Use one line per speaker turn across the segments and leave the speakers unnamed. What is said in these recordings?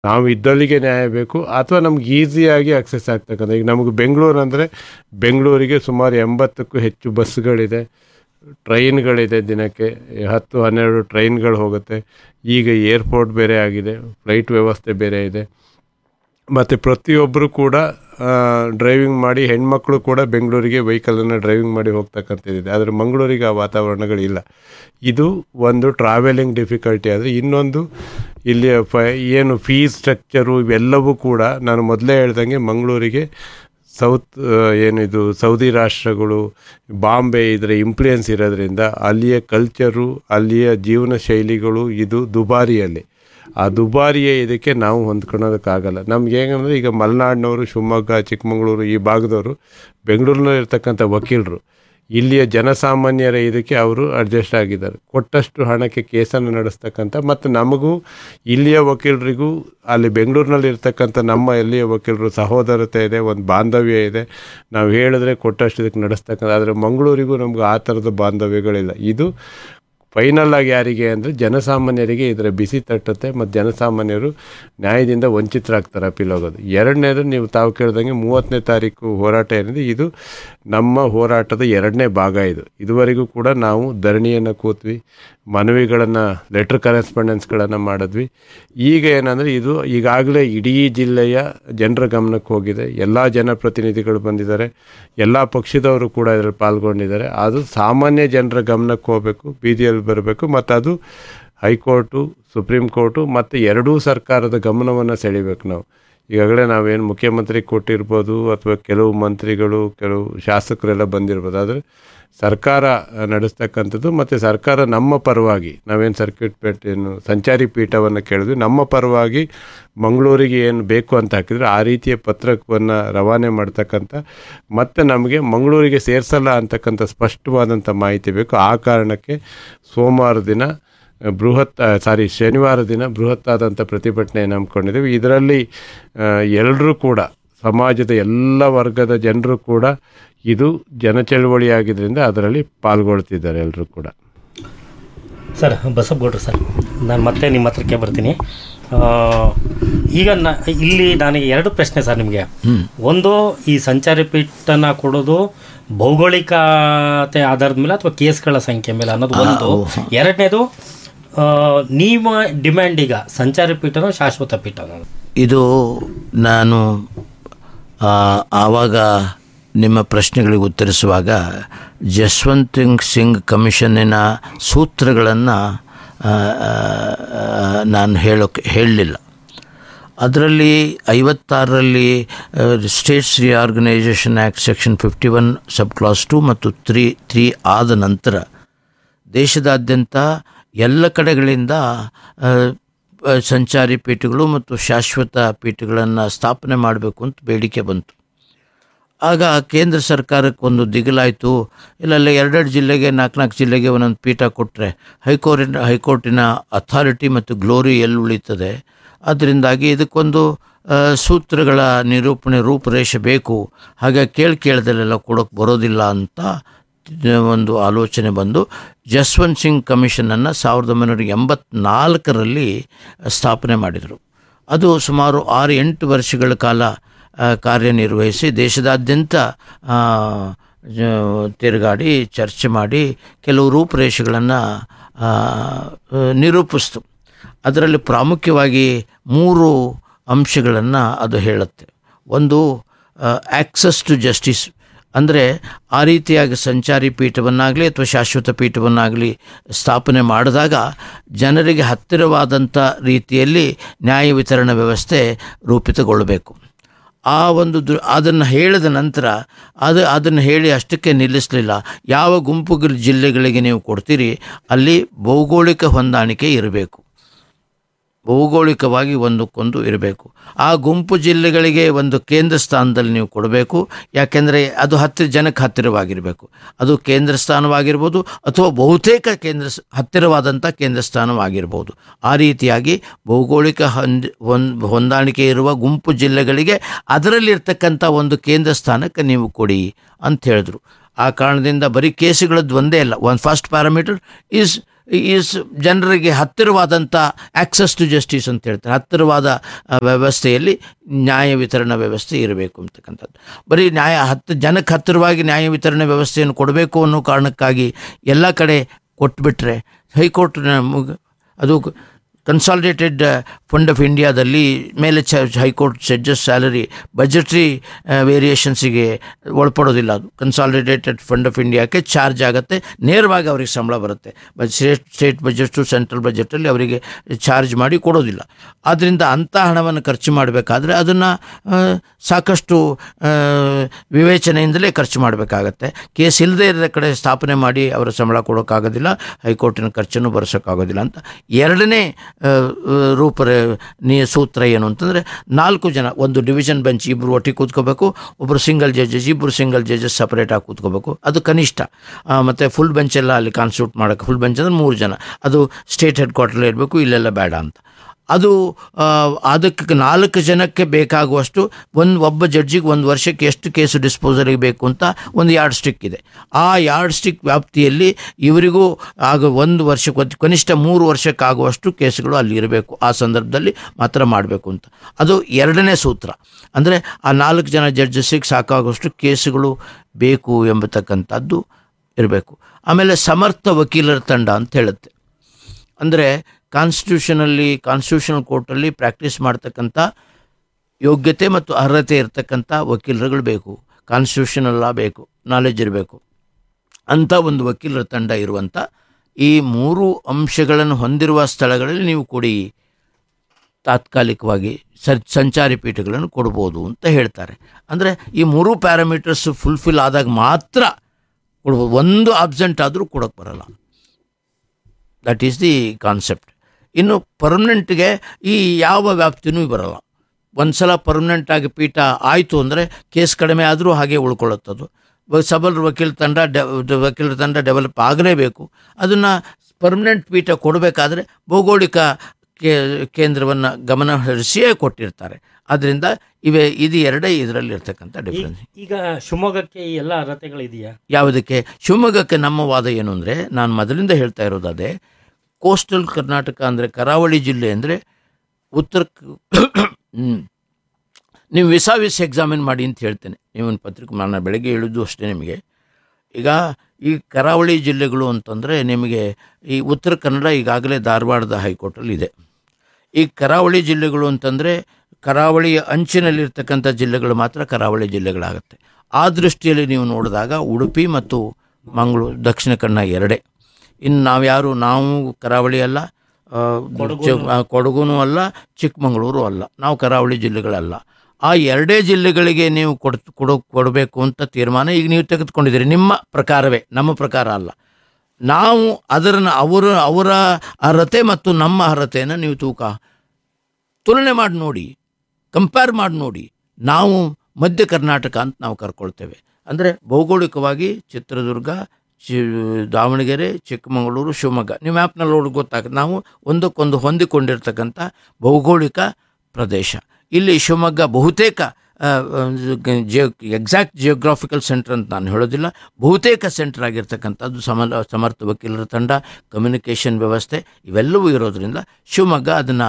ನಾವು ಇದ್ದಲ್ಲಿಗೆ ನ್ಯಾಯ ಬೇಕು ಅಥವಾ ನಮ್ಗೆ ಈಸಿಯಾಗಿ ಅಕ್ಸೆಸ್ ಆಗ್ತಕ್ಕಂಥ ಈಗ ನಮಗೆ ಬೆಂಗಳೂರು ಅಂದರೆ ಬೆಂಗಳೂರಿಗೆ ಸುಮಾರು ಎಂಬತ್ತಕ್ಕೂ ಹೆಚ್ಚು ಬಸ್ಗಳಿದೆ ಟ್ರೈನ್ಗಳಿದೆ ದಿನಕ್ಕೆ ಹತ್ತು ಹನ್ನೆರಡು ಟ್ರೈನ್ಗಳು ಹೋಗುತ್ತೆ ಈಗ ಏರ್ಪೋರ್ಟ್ ಬೇರೆ ಆಗಿದೆ ಫ್ಲೈಟ್ ವ್ಯವಸ್ಥೆ ಬೇರೆ ಇದೆ ಮತ್ತು ಪ್ರತಿಯೊಬ್ಬರು ಕೂಡ ಡ್ರೈವಿಂಗ್ ಮಾಡಿ ಹೆಣ್ಮಕ್ಳು ಕೂಡ ಬೆಂಗಳೂರಿಗೆ ವೆಹಿಕಲನ್ನು ಡ್ರೈವಿಂಗ್ ಮಾಡಿ ಹೋಗ್ತಕ್ಕಂಥದ್ದಿದೆ ಆದರೆ ಮಂಗಳೂರಿಗೆ ಆ ವಾತಾವರಣಗಳಿಲ್ಲ ಇದು ಒಂದು ಟ್ರಾವೆಲಿಂಗ್ ಡಿಫಿಕಲ್ಟಿ ಆದರೆ ಇನ್ನೊಂದು ಇಲ್ಲಿಯ ಫ ಏನು ಫೀಸ್ ಸ್ಟ್ರಕ್ಚರು ಇವೆಲ್ಲವೂ ಕೂಡ ನಾನು ಮೊದಲೇ ಹೇಳ್ದಂಗೆ ಮಂಗಳೂರಿಗೆ ಸೌತ್ ಏನಿದು ಸೌದಿ ರಾಷ್ಟ್ರಗಳು ಬಾಂಬೆ ಇದರ ಇಂಪ್ಲುಯೆನ್ಸ್ ಇರೋದ್ರಿಂದ ಅಲ್ಲಿಯ ಕಲ್ಚರು ಅಲ್ಲಿಯ ಜೀವನ ಶೈಲಿಗಳು ಇದು ದುಬಾರಿಯಲ್ಲಿ ಆ ದುಬಾರಿಯ ಇದಕ್ಕೆ ನಾವು ಹೊಂದ್ಕೊಳೋದಕ್ಕಾಗಲ್ಲ ನಮ್ಗೆ ಹೇಗಂದ್ರೆ ಈಗ ಮಲೆನಾಡಿನವರು ಶಿವಮೊಗ್ಗ ಚಿಕ್ಕಮಗಳೂರು ಈ ಭಾಗದವರು ಬೆಂಗಳೂರಿನಲ್ಲಿ ಇರ್ತಕ್ಕಂಥ ವಕೀಲರು ಇಲ್ಲಿಯ ಜನಸಾಮಾನ್ಯರ ಇದಕ್ಕೆ ಅವರು ಅಡ್ಜಸ್ಟ್ ಆಗಿದ್ದಾರೆ ಕೊಟ್ಟಷ್ಟು ಹಣಕ್ಕೆ ಕೇಸನ್ನು ನಡೆಸ್ತಕ್ಕಂಥ ಮತ್ತು ನಮಗೂ ಇಲ್ಲಿಯ ವಕೀಲರಿಗೂ ಅಲ್ಲಿ ಬೆಂಗಳೂರಿನಲ್ಲಿ ಇರ್ತಕ್ಕಂಥ ನಮ್ಮ ಇಲ್ಲಿಯ ವಕೀಲರು ಸಹೋದರತೆ ಇದೆ ಒಂದು ಬಾಂಧವ್ಯ ಇದೆ ನಾವು ಹೇಳಿದ್ರೆ ಕೊಟ್ಟಷ್ಟು ಇದಕ್ಕೆ ನಡೆಸ್ತಕ್ಕಂಥ ಆದರೆ ಮಂಗಳೂರಿಗೂ ನಮ್ಗೆ ಆ ಥರದ ಬಾಂಧವ್ಯಗಳಿಲ್ಲ ಇದು ಫೈನಲ್ ಆಗಿ ಯಾರಿಗೆ ಅಂದರೆ ಜನಸಾಮಾನ್ಯರಿಗೆ ಇದರ ಬಿಸಿ ತಟ್ಟುತ್ತೆ ಮತ್ತು ಜನಸಾಮಾನ್ಯರು ನ್ಯಾಯದಿಂದ ವಂಚಿತರಾಗ್ತಾರೆ ಅಪೀಲ್ ಹೋಗೋದು ಎರಡನೇದು ನೀವು ತಾವು ಕೇಳ್ದಂಗೆ ಮೂವತ್ತನೇ ತಾರೀಕು ಹೋರಾಟ ಏನಿದೆ ಇದು ನಮ್ಮ ಹೋರಾಟದ ಎರಡನೇ ಭಾಗ ಇದು ಇದುವರೆಗೂ ಕೂಡ ನಾವು ಧರಣಿಯನ್ನು ಕೂತ್ವಿ ಮನವಿಗಳನ್ನು ಲೆಟ್ರ್ ಕರೆಸ್ಪಾಂಡೆನ್ಸ್ಗಳನ್ನು ಮಾಡಿದ್ವಿ ಈಗ ಏನಂದರೆ ಇದು ಈಗಾಗಲೇ ಇಡೀ ಜಿಲ್ಲೆಯ ಜನರ ಗಮನಕ್ಕೆ ಹೋಗಿದೆ ಎಲ್ಲ ಜನಪ್ರತಿನಿಧಿಗಳು ಬಂದಿದ್ದಾರೆ ಎಲ್ಲ ಪಕ್ಷದವರು ಕೂಡ ಇದರಲ್ಲಿ ಪಾಲ್ಗೊಂಡಿದ್ದಾರೆ ಅದು ಸಾಮಾನ್ಯ ಜನರ ಗಮನಕ್ಕೆ ಹೋಗಬೇಕು ಬೀದಿಯಲ್ಲಿ ಬರಬೇಕು ಮತ್ತು ಅದು ಹೈಕೋರ್ಟು ಸುಪ್ರೀಂ ಕೋರ್ಟು ಮತ್ತು ಎರಡೂ ಸರ್ಕಾರದ ಗಮನವನ್ನು ಸೆಳಿಬೇಕು ನಾವು ಈಗಾಗಲೇ ನಾವೇನು ಮುಖ್ಯಮಂತ್ರಿ ಕೊಟ್ಟಿರ್ಬೋದು ಅಥವಾ ಕೆಲವು ಮಂತ್ರಿಗಳು ಕೆಲವು ಶಾಸಕರೆಲ್ಲ ಬಂದಿರ್ಬೋದು ಆದರೆ ಸರ್ಕಾರ ನಡೆಸ್ತಕ್ಕಂಥದ್ದು ಮತ್ತು ಸರ್ಕಾರ ನಮ್ಮ ಪರವಾಗಿ ನಾವೇನು ಸರ್ಕ್ಯೂಟ್ ಪೇಟ್ ಏನು ಸಂಚಾರಿ ಪೀಠವನ್ನು ಕೇಳಿದ್ವಿ ನಮ್ಮ ಪರವಾಗಿ ಮಂಗಳೂರಿಗೆ ಏನು ಬೇಕು ಅಂತ ಹಾಕಿದ್ರೆ ಆ ರೀತಿಯ ಪತ್ರವನ್ನು ರವಾನೆ ಮಾಡ್ತಕ್ಕಂಥ ಮತ್ತು ನಮಗೆ ಮಂಗಳೂರಿಗೆ ಸೇರಿಸಲ್ಲ ಅಂತಕ್ಕಂಥ ಸ್ಪಷ್ಟವಾದಂಥ ಮಾಹಿತಿ ಬೇಕು ಆ ಕಾರಣಕ್ಕೆ ಸೋಮವಾರ ದಿನ ಬೃಹತ್ ಸಾರಿ ಶನಿವಾರ ದಿನ ಬೃಹತ್ತಾದಂಥ ಪ್ರತಿಭಟನೆಯನ್ನು ಹಮ್ಮಿಕೊಂಡಿದ್ದೀವಿ ಇದರಲ್ಲಿ ಎಲ್ಲರೂ ಕೂಡ ಸಮಾಜದ ಎಲ್ಲ ವರ್ಗದ ಜನರು ಕೂಡ ಇದು ಜನಚಳವಳಿ ಆಗಿದ್ದರಿಂದ ಅದರಲ್ಲಿ ಪಾಲ್ಗೊಳ್ತಿದ್ದಾರೆ ಎಲ್ಲರೂ ಕೂಡ
ಸರ್ ಬಸಪ್ಪಗೌಡ್ರು ಸರ್ ನಾನು ಮತ್ತೆ ನಿಮ್ಮ ಹತ್ರಕ್ಕೆ ಬರ್ತೀನಿ ಆ, ಈಗ ನ ಇಲ್ಲಿ ನನಗೆ ಎರಡು ಪ್ರಶ್ನೆ ಸರ್ ನಿಮಗೆ ಒಂದು ಈ ಸಂಚಾರಿ ಪೀಠನ ಕೊಡೋದು ಭೌಗೋಳಿಕತೆ ಆಧಾರದ ಮೇಲೆ ಅಥವಾ ಕೇಸ್ಗಳ ಸಂಖ್ಯೆ ಮೇಲೆ ಅನ್ನೋದು ಒಂದು ಎರಡನೇದು ಆ, ನಿಮ್ಮ ಡಿಮ್ಯಾಂಡ್ ಈಗ ಸಂಚಾರಿ ಪೀಠನೋ ಶಾಶ್ವತ ಪೀಠನೋ
ಇದು ನಾನು ಆ, ಆವಾಗ ನಿಮ್ಮ ಪ್ರಶ್ನೆಗಳಿಗೆ ಉತ್ತರಿಸುವಾಗ ಜಸ್ವಂತ್ ಸಿಂಗ್ ಕಮಿಷನ್ನಿನ ಸೂತ್ರಗಳನ್ನು ನಾನು ಹೇಳೋಕ್ಕೆ ಹೇಳಲಿಲ್ಲ ಅದರಲ್ಲಿ ಐವತ್ತಾರರಲ್ಲಿ states reorganisation act section fifty one sub clause two ಮತ್ತು ತ್ರೀ ತ್ರೀ ಆದ ನಂತರ ದೇಶದಾದ್ಯಂತ ಎಲ್ಲ ಕಡೆಗಳಿಂದ ಆ, ಆ, ಸಂಚಾರಿ ಪೀಠಗಳು ಮತ್ತು ಶಾಶ್ವತ ಪೀಠಗಳನ್ನು ಸ್ಥಾಪನೆ ಮಾಡಬೇಕು ಅಂತ ಬೇಡಿಕೆ ಬಂತು ಆಗ ಕೇಂದ್ರ ಸರ್ಕಾರಕ್ಕೆ ಒಂದು ದಿಗಿಲಾಯಿತು ಇಲ್ಲೆಲ್ಲ ಎರಡೆರಡು ಜಿಲ್ಲೆಗೆ ನಾಲ್ಕು ನಾಲ್ಕು ಜಿಲ್ಲೆಗೆ ಒಂದೊಂದು ಪೀಠ ಕೊಟ್ಟರೆ ಹೈಕೋರ್ಟಿನ ಹೈಕೋರ್ಟಿನ ಅಥಾರಿಟಿ ಮತ್ತು ಗ್ಲೋರಿ ಎಲ್ಲಿ ಉಳಿತದೆ ಅದರಿಂದಾಗಿ ಇದಕ್ಕೊಂದು ಆ, ಸೂತ್ರಗಳ ನಿರೂಪಣೆ ರೂಪರೇಷೆ ಬೇಕು ಹಾಗೆ ಕೇಳಿ ಕೇಳ್ದಲ್ಲೆಲ್ಲ ಕೊಡೋಕ್ಕೆ ಬರೋದಿಲ್ಲ ಅಂತ ಒಂದು ಆಲೋಚನೆ ಬಂದು ಜಸ್ವಂತ್ ಸಿಂಗ್ ಕಮಿಷನನ್ನು ಸಾವಿರದ ಒಂಬೈನೂರ ಎಂಬತ್ನಾಲ್ಕರಲ್ಲಿ ಸ್ಥಾಪನೆ ಮಾಡಿದರು ಅದು ಸುಮಾರು ಆರು ಎಂಟು ವರ್ಷಗಳ ಕಾಲ ಆ, ಕಾರ್ಯನಿರ್ವಹಿಸಿ ದೇಶದಾದ್ಯಂತ ಆ, ಜ- ತಿರುಗಾಡಿ ಚರ್ಚೆ ಮಾಡಿ ಕೆಲವು ರೂಪುರೇಷೆಗಳನ್ನು ನಿರೂಪಿಸ್ತು ಅದರಲ್ಲಿ ಪ್ರಾಮುಖ್ಯವಾಗಿ ಮೂರು ಅಂಶಗಳನ್ನು ಅದು ಹೇಳುತ್ತೆ ಒಂದು ಆಕ್ಸಸ್ ಟು ಜಸ್ಟಿಸ್ ಅಂದರೆ ಆ ರೀತಿಯಾಗಿ ಸಂಚಾರಿ ಪೀಠವನ್ನಾಗಲಿ ಅಥವಾ ಶಾಶ್ವತ ಪೀಠವನ್ನಾಗಲಿ ಸ್ಥಾಪನೆ ಮಾಡಿದಾಗ ಜನರಿಗೆ ಹತ್ತಿರವಾದಂಥ ರೀತಿಯಲ್ಲಿ ನ್ಯಾಯ ವಿತರಣಾ ವ್ಯವಸ್ಥೆ ರೂಪಿತಗೊಳ್ಳಬೇಕು ಆ ಒಂದು ದು ಅದನ್ನು ಹೇಳಿದ ನಂತರ ಅದು ಅದನ್ನು ಹೇಳಿ ಅಷ್ಟಕ್ಕೆ ನಿಲ್ಲಿಸಲಿಲ್ಲ ಯಾವ ಗುಂಪು ಜಿಲ್ಲೆಗಳಿಗೆ ನೀವು ಕೊಡ್ತೀರಿ ಅಲ್ಲಿ ಭೌಗೋಳಿಕ ಹೊಂದಾಣಿಕೆ ಇರಬೇಕು ಭೌಗೋಳಿಕವಾಗಿ ಒಂದಕ್ಕೊಂದು ಇರಬೇಕು ಆ ಗುಂಪು ಜಿಲ್ಲೆಗಳಿಗೆ ಒಂದು ಕೇಂದ್ರ ಸ್ಥಾನದಲ್ಲಿ ನೀವು ಕೊಡಬೇಕು ಯಾಕೆಂದರೆ ಅದು ಹತ್ತಿರ ಜನಕ್ಕೆ ಹತ್ತಿರವಾಗಿರಬೇಕು ಅದು ಕೇಂದ್ರ ಸ್ಥಾನವಾಗಿರ್ಬೋದು ಅಥವಾ ಬಹುತೇಕ ಕೇಂದ್ರ ಸ್- ಹತ್ತಿರವಾದಂಥ ಕೇಂದ್ರ ಸ್ಥಾನವಾಗಿರ್ಬೋದು ಆ ರೀತಿಯಾಗಿ ಭೌಗೋಳಿಕ ಹೊಂದ್ ಹೊಂದ್ ಹೊಂದಾಣಿಕೆ ಇರುವ ಗುಂಪು ಜಿಲ್ಲೆಗಳಿಗೆ ಅದರಲ್ಲಿರ್ತಕ್ಕಂಥ ಒಂದು ಕೇಂದ್ರ ಸ್ಥಾನಕ್ಕೆ ನೀವು ಕೊಡಿ ಅಂತ ಹೇಳಿದ್ರು ಆ ಕಾರಣದಿಂದ ಬರೀ ಕೇಸುಗಳದ್ದು ಒಂದೇ ಅಲ್ಲ ಒಂದು ಫಸ್ಟ್ ಪ್ಯಾರಾಮೀಟರ್ ಈಸ್ ಈಸ್ ಜನರಿಗೆ ಹತ್ತಿರವಾದಂಥ ಆಕ್ಸೆಸ್ ಟು ಜಸ್ಟಿಸ್ ಅಂತ ಹೇಳ್ತಾರೆ ಹತ್ತಿರವಾದ ಆ, ವ್ಯವಸ್ಥೆಯಲ್ಲಿ ನ್ಯಾಯ ವಿತರಣಾ ವ್ಯವಸ್ಥೆ ಇರಬೇಕು ಅಂತಕ್ಕಂಥದ್ದು ಬರೀ ನ್ಯಾಯ ಹತ್ತು ಜನಕ್ಕೆ ಹತ್ತಿರವಾಗಿ ನ್ಯಾಯ ವಿತರಣೆ ವ್ಯವಸ್ಥೆಯನ್ನು ಕೊಡಬೇಕು ಅನ್ನೋ ಕಾರಣಕ್ಕಾಗಿ ಎಲ್ಲ ಕಡೆ ಕೊಟ್ಬಿಟ್ರೆ ಹೈಕೋರ್ಟ್ ಮುಗ ಅದು ಕನ್ಸಾಲಿಡೇಟೆಡ್ ಫಂಡ್ ಆಫ್ ಇಂಡಿಯಾದಲ್ಲಿ ಮೇಲೆ ಚ ಹೈಕೋರ್ಟ್ ಜಡ್ಜಸ್ ಸ್ಯಾಲರಿ ಬಜೆಟ್ರಿ ವೇರಿಯೇಷನ್ಸಿಗೆ ಒಳಪಡೋದಿಲ್ಲ ಅದು ಕನ್ಸಾಲಿಡೇಟೆಡ್ ಫಂಡ್ ಆಫ್ ಇಂಡಿಯಾಕ್ಕೆ ಚಾರ್ಜ್ ಆಗುತ್ತೆ ನೇರವಾಗಿ ಅವ್ರಿಗೆ ಸಂಬಳ ಬರುತ್ತೆ but state state budget central ಬಜೆಟಲ್ಲಿ ಅವರಿಗೆ ಚಾರ್ಜ್ ಮಾಡಿ ಕೊಡೋದಿಲ್ಲ ಆದ್ದರಿಂದ ಅಂಥ ಹಣವನ್ನು ಖರ್ಚು ಮಾಡಬೇಕಾದ್ರೆ ಅದನ್ನು ಸಾಕಷ್ಟು ಆ, ವಿವೇಚನೆಯಿಂದಲೇ ಖರ್ಚು ಮಾಡಬೇಕಾಗತ್ತೆ ಕೇಸ್ ಇಲ್ಲದೆ ಇರೋ ಕಡೆ ಸ್ಥಾಪನೆ ಮಾಡಿ ಅವರ ಸಂಬಳ ಕೊಡೋಕ್ಕಾಗೋದಿಲ್ಲ ಹೈಕೋರ್ಟಿನ ಖರ್ಚನ್ನು ಭರಿಸೋಕ್ಕಾಗೋದಿಲ್ಲ ಅಂತ ಎರಡನೇ ಆ, ರೂಪರ ನೀ ಸೂತ್ರ ಏನು ಅಂತಂದರೆ ನಾಲ್ಕು ಜನ ಒಂದು ಡಿವಿಷನ್ ಬೆಂಚ್ ಇಬ್ಬರು ಒಟ್ಟಿಗೆ ಕೂತ್ಕೋಬೇಕು ಒಬ್ಬರು ಸಿಂಗಲ್ ಜಡ್ಜಸ್ ಇಬ್ಬರು ಸಿಂಗಲ್ ಜಡ್ಜಸ್ ಸಪ್ರೇಟಾಗಿ ಕೂತ್ಕೋಬೇಕು ಅದು ಕನಿಷ್ಠ ಮತ್ತು ಫುಲ್ ಬೆಂಚೆಲ್ಲ ಅಲ್ಲಿ ಕಾನ್ಸ್ಟಿಟ್ಯೂಟ್ ಮಾಡೋಕ್ಕೆ ಫುಲ್ ಬೆಂಚ್ ಅಂದ್ರೆ ಮೂರು ಜನ ಅದು ಸ್ಟೇಟ್ ಹೆಡ್ ಕ್ವಾರ್ಟರ್ಲೇ ಇರಬೇಕು ಇಲ್ಲೆಲ್ಲ ಬೇಡ ಅಂತ ಅದು ಆ, ಅದಕ್ಕೆ ನಾಲ್ಕು ಜನಕ್ಕೆ ಬೇಕಾಗುವಷ್ಟು ಒಂದು ಒಬ್ಬ ಜಡ್ಜಿಗೆ ಒಂದು ವರ್ಷಕ್ಕೆ ಎಷ್ಟು ಕೇಸು ಡಿಸ್ಪೋಸಲ್ಗೆ ಬೇಕು ಅಂತ ಒಂದು ಯಾರ್ಡ್ ಸ್ಟಿಕ್ ಇದೆ ಆ ಯಾರ್ಡ್ ಸ್ಟಿಕ್ ವ್ಯಾಪ್ತಿಯಲ್ಲಿ ಇವರಿಗೂ ಆಗ ಒಂದು ವರ್ಷಕ್ಕೆ ಒಂದು ಕನಿಷ್ಠ ಮೂರು ವರ್ಷಕ್ಕಾಗುವಷ್ಟು ಕೇಸುಗಳು ಅಲ್ಲಿ ಇರಬೇಕು ಆ ಸಂದರ್ಭದಲ್ಲಿ ಮಾತ್ರ ಮಾಡಬೇಕು ಅಂತ ಅದು ಎರಡನೇ ಸೂತ್ರ ಅಂದರೆ ಆ ನಾಲ್ಕು ಜನ ಜಡ್ಜಸ್ಸಿಗೆ ಸಾಕಾಗುವಷ್ಟು ಕೇಸುಗಳು ಬೇಕು ಎಂಬತಕ್ಕಂಥದ್ದು ಇರಬೇಕು ಆಮೇಲೆ ಸಮರ್ಥ ವಕೀಲರ ತಂಡ ಅಂತ ಹೇಳುತ್ತೆ ಅಂದರೆ ಕಾನ್ಸ್ಟಿಟ್ಯೂಷನಲ್ಲಿ ಕಾನ್ಸ್ಟಿಟ್ಯೂಷನಲ್ ಕೋರ್ಟಲ್ಲಿ ಪ್ರಾಕ್ಟೀಸ್ ಮಾಡ್ತಕ್ಕಂಥ ಯೋಗ್ಯತೆ ಮತ್ತು ಅರ್ಹತೆ ಇರತಕ್ಕಂಥ ವಕೀಲರುಗಳು ಬೇಕು ಕಾನ್ಸ್ಟಿಟ್ಯೂಷನಲ್ ಲಾ ಬೇಕು ನಾಲೆಜ್ ಇರಬೇಕು ಅಂಥ ಒಂದು ವಕೀಲರ ತಂಡ ಇರುವಂಥ ಈ ಮೂರು ಅಂಶಗಳನ್ನು ಹೊಂದಿರುವ ಸ್ಥಳಗಳಲ್ಲಿ ನೀವು ಕೊಡಿ ತಾತ್ಕಾಲಿಕವಾಗಿ ಸರ್ ಸಂಚಾರಿ ಪೀಠಗಳನ್ನು ಕೊಡ್ಬೋದು ಅಂತ ಹೇಳ್ತಾರೆ ಅಂದರೆ ಈ ಮೂರು ಪ್ಯಾರಾಮೀಟರ್ಸ್ ಫುಲ್ಫಿಲ್ ಆದಾಗ ಮಾತ್ರ ಕೊಡ್ಬೋದು ಒಂದು ಆಬ್ಸೆಂಟ್ ಆದರೂ ಕೊಡೋಕ್ಕೆ ಬರಲ್ಲ ದಟ್ ಈಸ್ ದಿ ಕಾನ್ಸೆಪ್ಟ್ ಇನ್ನು ಪರ್ಮನೆಂಟ್ಗೆ ಈ ಯಾವ ವ್ಯಾಪ್ತಿನೂ ಬರಲ್ಲ ಒಂದು ಸಲ ಪರ್ಮನೆಂಟ್ ಆಗಿ ಪೀಠ ಆಯಿತು ಅಂದರೆ ಕೇಸ್ ಕಡಿಮೆ ಆದರೂ ಹಾಗೆ ಉಳ್ಕೊಳ್ಳುತ್ತದು ವ- ಸಬಲ್ ವಕೀಲ ತಂಡ ಡೆ ವಕೀಲರ ತಂಡ ಡೆವಲಪ್ ಆಗಲೇಬೇಕು ಅದನ್ನು ಪರ್ಮನೆಂಟ್ ಪೀಠ ಕೊಡಬೇಕಾದ್ರೆ ಭೌಗೋಳಿಕ ಕೇ ಕೇಂದ್ರವನ್ನು ಗಮನ ಹರಿಸಿಯೇ ಕೊಟ್ಟಿರ್ತಾರೆ ಆದ್ದರಿಂದ ಇವೆ ಇದು ಎರಡೇ ಇದರಲ್ಲಿ ಇರ್ತಕ್ಕಂಥ ಡಿಫ್ರೆನ್ಸ್
ಈಗ ಶಿವಮೊಗ್ಗಕ್ಕೆ ಈ ಎಲ್ಲ ಅರ್ಹತೆಗಳು ಇದೆಯಾ
ಯಾವುದಕ್ಕೆ ಶಿವಮೊಗ್ಗಕ್ಕೆ ನಮ್ಮ ವಾದ ಏನು ಅಂದರೆ ನಾನು ಮೊದಲಿಂದ ಹೇಳ್ತಾ ಇರೋದಾದೆ ಕೋಸ್ಟಲ್ ಕರ್ನಾಟಕ ಅಂದರೆ ಕರಾವಳಿ ಜಿಲ್ಲೆ ಅಂದರೆ ಉತ್ತರ ಕ- ಹ್ಮ್. ನೀವು ವಿಸಾ ವಿಸ್ ಎಕ್ಸಾಮಿನ್ ಮಾಡಿ ಅಂತ ಹೇಳ್ತೇನೆ ನೀವೊಂದು ಪತ್ರಿಕೆ ನಾನು ಬೆಳಗ್ಗೆ ಹೇಳಿದ್ದು ಅಷ್ಟೇ ನಿಮಗೆ ಈಗ ಈ ಕರಾವಳಿ ಜಿಲ್ಲೆಗಳು ಅಂತಂದರೆ ನಿಮಗೆ ಈ ಉತ್ತರ ಕನ್ನಡ ಈಗಾಗಲೇ ಧಾರವಾಡದ ಹೈಕೋರ್ಟಲ್ಲಿ ಇದೆ ಈ ಕರಾವಳಿ ಜಿಲ್ಲೆಗಳು ಅಂತಂದರೆ ಕರಾವಳಿಯ ಅಂಚಿನಲ್ಲಿರ್ತಕ್ಕಂಥ ಜಿಲ್ಲೆಗಳು ಮಾತ್ರ ಕರಾವಳಿ ಜಿಲ್ಲೆಗಳಾಗುತ್ತೆ ಆ ದೃಷ್ಟಿಯಲ್ಲಿ ನೀವು ನೋಡಿದಾಗ ಉಡುಪಿ ಮತ್ತು ಮಂಗಳೂರು ದಕ್ಷಿಣ ಕನ್ನಡ ಎರಡೇ ಇನ್ನು ನಾವು ಯಾರು ನಾವು ಕರಾವಳಿ ಅಲ್ಲ ಆ, ಚ- ಆ, ಕೊಡಗುನೂ ಅಲ್ಲ ಚಿಕ್ಕಮಗಳೂರು ಅಲ್ಲ ನಾವು ಕರಾವಳಿ ಜಿಲ್ಲೆಗಳಲ್ಲ ಆ ಎರಡೇ ಜಿಲ್ಲೆಗಳಿಗೆ ನೀವು ಕೊಡ್ ಕೊಡೋ ಕೊಡಬೇಕು ಅಂತ ತೀರ್ಮಾನ ಈಗ ನೀವು ತೆಗೆದುಕೊಂಡಿದ್ದೀರಿ ನಿಮ್ಮ ಪ್ರಕಾರವೇ ನಮ್ಮ ಪ್ರಕಾರ ಅಲ್ಲ ನಾವು ಅದರನ್ನು ಅವರ ಅವರ ಅರ್ಹತೆ ಮತ್ತು ನಮ್ಮ ಅರ್ಹತೆಯನ್ನು ನೀವು ತೂಕ ತುಲನೆ ಮಾಡಿ ನೋಡಿ ಕಂಪೇರ್ ಮಾಡಿ ನೋಡಿ ನಾವು ಮಧ್ಯ ಕರ್ನಾಟಕ ಅಂತ ನಾವು ಕರ್ಕೊಳ್ತೇವೆ ಅಂದರೆ ಭೌಗೋಳಿಕವಾಗಿ ಚಿತ್ರದುರ್ಗ ಚಿ ದಾವಣಗೆರೆ ಚಿಕ್ಕಮಗಳೂರು ಶಿವಮೊಗ್ಗ ನೀವು ಮ್ಯಾಪ್ನಲ್ಲಿ ನೋಡಿ ಗೊತ್ತಾಗುತ್ತೆ ನಾವು ಒಂದಕ್ಕೊಂದು ಹೊಂದಿಕೊಂಡಿರ್ತಕ್ಕಂಥ ಭೌಗೋಳಿಕ ಪ್ರದೇಶ ಇಲ್ಲಿ ಶಿವಮೊಗ್ಗ ಬಹುತೇಕ ಜಿಯೋ ಎಕ್ಸಾಕ್ಟ್ ಜಿಯೋಗ್ರಾಫಿಕಲ್ ಸೆಂಟರ್ ಅಂತ ನಾನು ಹೇಳೋದಿಲ್ಲ ಬಹುತೇಕ ಸೆಂಟರ್ ಆಗಿರ್ತಕ್ಕಂಥದ್ದು ಸಮಲ ಸಮರ್ಥ ವಕೀಲರ ತಂಡ ಕಮ್ಯುನಿಕೇಷನ್ ವ್ಯವಸ್ಥೆ ಇವೆಲ್ಲವೂ ಇರೋದ್ರಿಂದ ಶಿವಮೊಗ್ಗ ಅದನ್ನು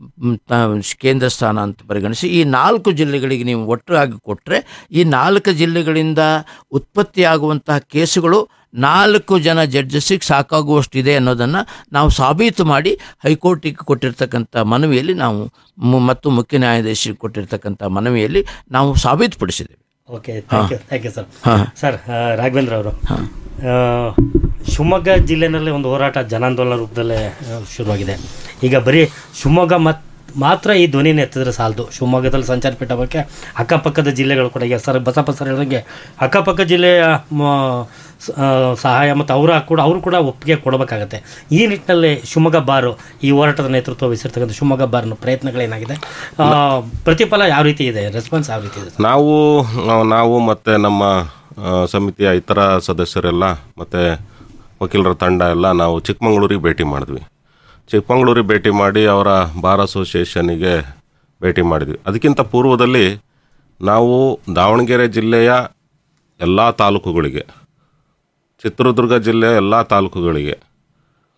ಕೇಂದ್ರ ಸ್ಥಾನ ಅಂತ ಪರಿಗಣಿಸಿ ಈ ನಾಲ್ಕು ಜಿಲ್ಲೆಗಳಿಗೆ ನೀವು ಒಟ್ಟಾಗಿ ಕೊಟ್ಟರೆ ಈ ನಾಲ್ಕು ಜಿಲ್ಲೆಗಳಿಂದ ಉತ್ಪತ್ತಿಯಾಗುವಂತಹ ಕೇಸುಗಳು ನಾಲ್ಕು ಜನ ಜಡ್ಜಸ್ಸಿಗೆ ಸಾಕಾಗುವಷ್ಟಿದೆ ಅನ್ನೋದನ್ನು ನಾವು ಸಾಬೀತು ಮಾಡಿ ಹೈಕೋರ್ಟಿಗೆ ಕೊಟ್ಟಿರ್ತಕ್ಕಂಥ ಮನವಿಯಲ್ಲಿ ನಾವು ಮು- ಮತ್ತು ಮುಖ್ಯ ನ್ಯಾಯಾಧೀಶರಿಗೆ ಕೊಟ್ಟಿರ್ತಕ್ಕಂಥ ಮನವಿಯಲ್ಲಿ ನಾವು ಸಾಬೀತುಪಡಿಸಿದ್ದೇವೆ
okay thank you thank you sir
ಹಾಂ
ಸರ್ ಆ, ರಾಘವೇಂದ್ರ ಅವರು ಆ, ಶಿವಮೊಗ್ಗ ಜಿಲ್ಲೆನಲ್ಲಿ ಒಂದು ಹೋರಾಟ ಜನಾಂದೋಲನ ರೂಪದಲ್ಲೇ ಆ, ಶುರುವಾಗಿದೆ ಈಗ ಬರೀ ಶಿವಮೊಗ್ಗ ಮತ್ ಮಾತ್ರ ಈ ಧ್ವನಿನ ಎತ್ತಿದ್ರೆ ಸಾಲದು ಶಿವಮೊಗ್ಗದಲ್ಲಿ ಸಂಚಾರ ಪೀಠ ಬಗ್ಗೆ ಅಕ್ಕಪಕ್ಕದ ಜಿಲ್ಲೆಗಳು ಕೂಡ ಈಗ ಸರ್ ಬಸಪ್ಪ ಸರ್ ಹೇಳಿದಂಗೆ ಅಕ್ಕಪಕ್ಕ ಜಿಲ್ಲೆಯ ಮ, ಸ- ಆ, ಸಹಾಯ ಮತ್ತು ಅವರ ಕೂಡ ಅವರು ಕೂಡ ಒಪ್ಪಿಗೆ ಕೊಡಬೇಕಾಗತ್ತೆ ಈ ನಿಟ್ಟಿನಲ್ಲಿ ಶಿವಮೊಗ್ಗ ಬಾರು ಈ ಹೋರಾಟದ ನೇತೃತ್ವ ವಹಿಸಿರ್ತಕ್ಕಂಥ ಶಿವಮೊಗ್ಗ ಬಾರ್ನ ಪ್ರಯತ್ನಗಳೇನಾಗಿದೆ ಆ, ಪ್ರತಿಫಲ ಯಾವ ರೀತಿ ಇದೆ ರೆಸ್ಪಾನ್ಸ್ ಯಾವ ರೀತಿ ಇದೆ ಸರ್?
ನಾವು ನಾವು ಮತ್ತು ನಮ್ಮ ಆ, ಸಮಿತಿಯ ಇತರ ಸದಸ್ಯರೆಲ್ಲ ಮತ್ತು ವಕೀಲರ ತಂಡ ಎಲ್ಲ ನಾವು ಚಿಕ್ಕಮಂಗ್ಳೂರಿಗೆ ಭೇಟಿ ಮಾಡಿದ್ವಿ ಚಿಕ್ಕಮಂಗ್ಳೂರಿಗೆ ಭೇಟಿ ಮಾಡಿ ಅವರ ಬಾರ್ ಅಸೋಸಿಯೇಷನಿಗೆ ಭೇಟಿ ಮಾಡಿದ್ವಿ ಅದಕ್ಕಿಂತ ಪೂರ್ವದಲ್ಲಿ ನಾವು ದಾವಣಗೆರೆ ಜಿಲ್ಲೆಯ ಎಲ್ಲ ತಾಲೂಕುಗಳಿಗೆ ಚಿತ್ರದುರ್ಗ ಜಿಲ್ಲೆಯ ಎಲ್ಲ ತಾಲೂಕುಗಳಿಗೆ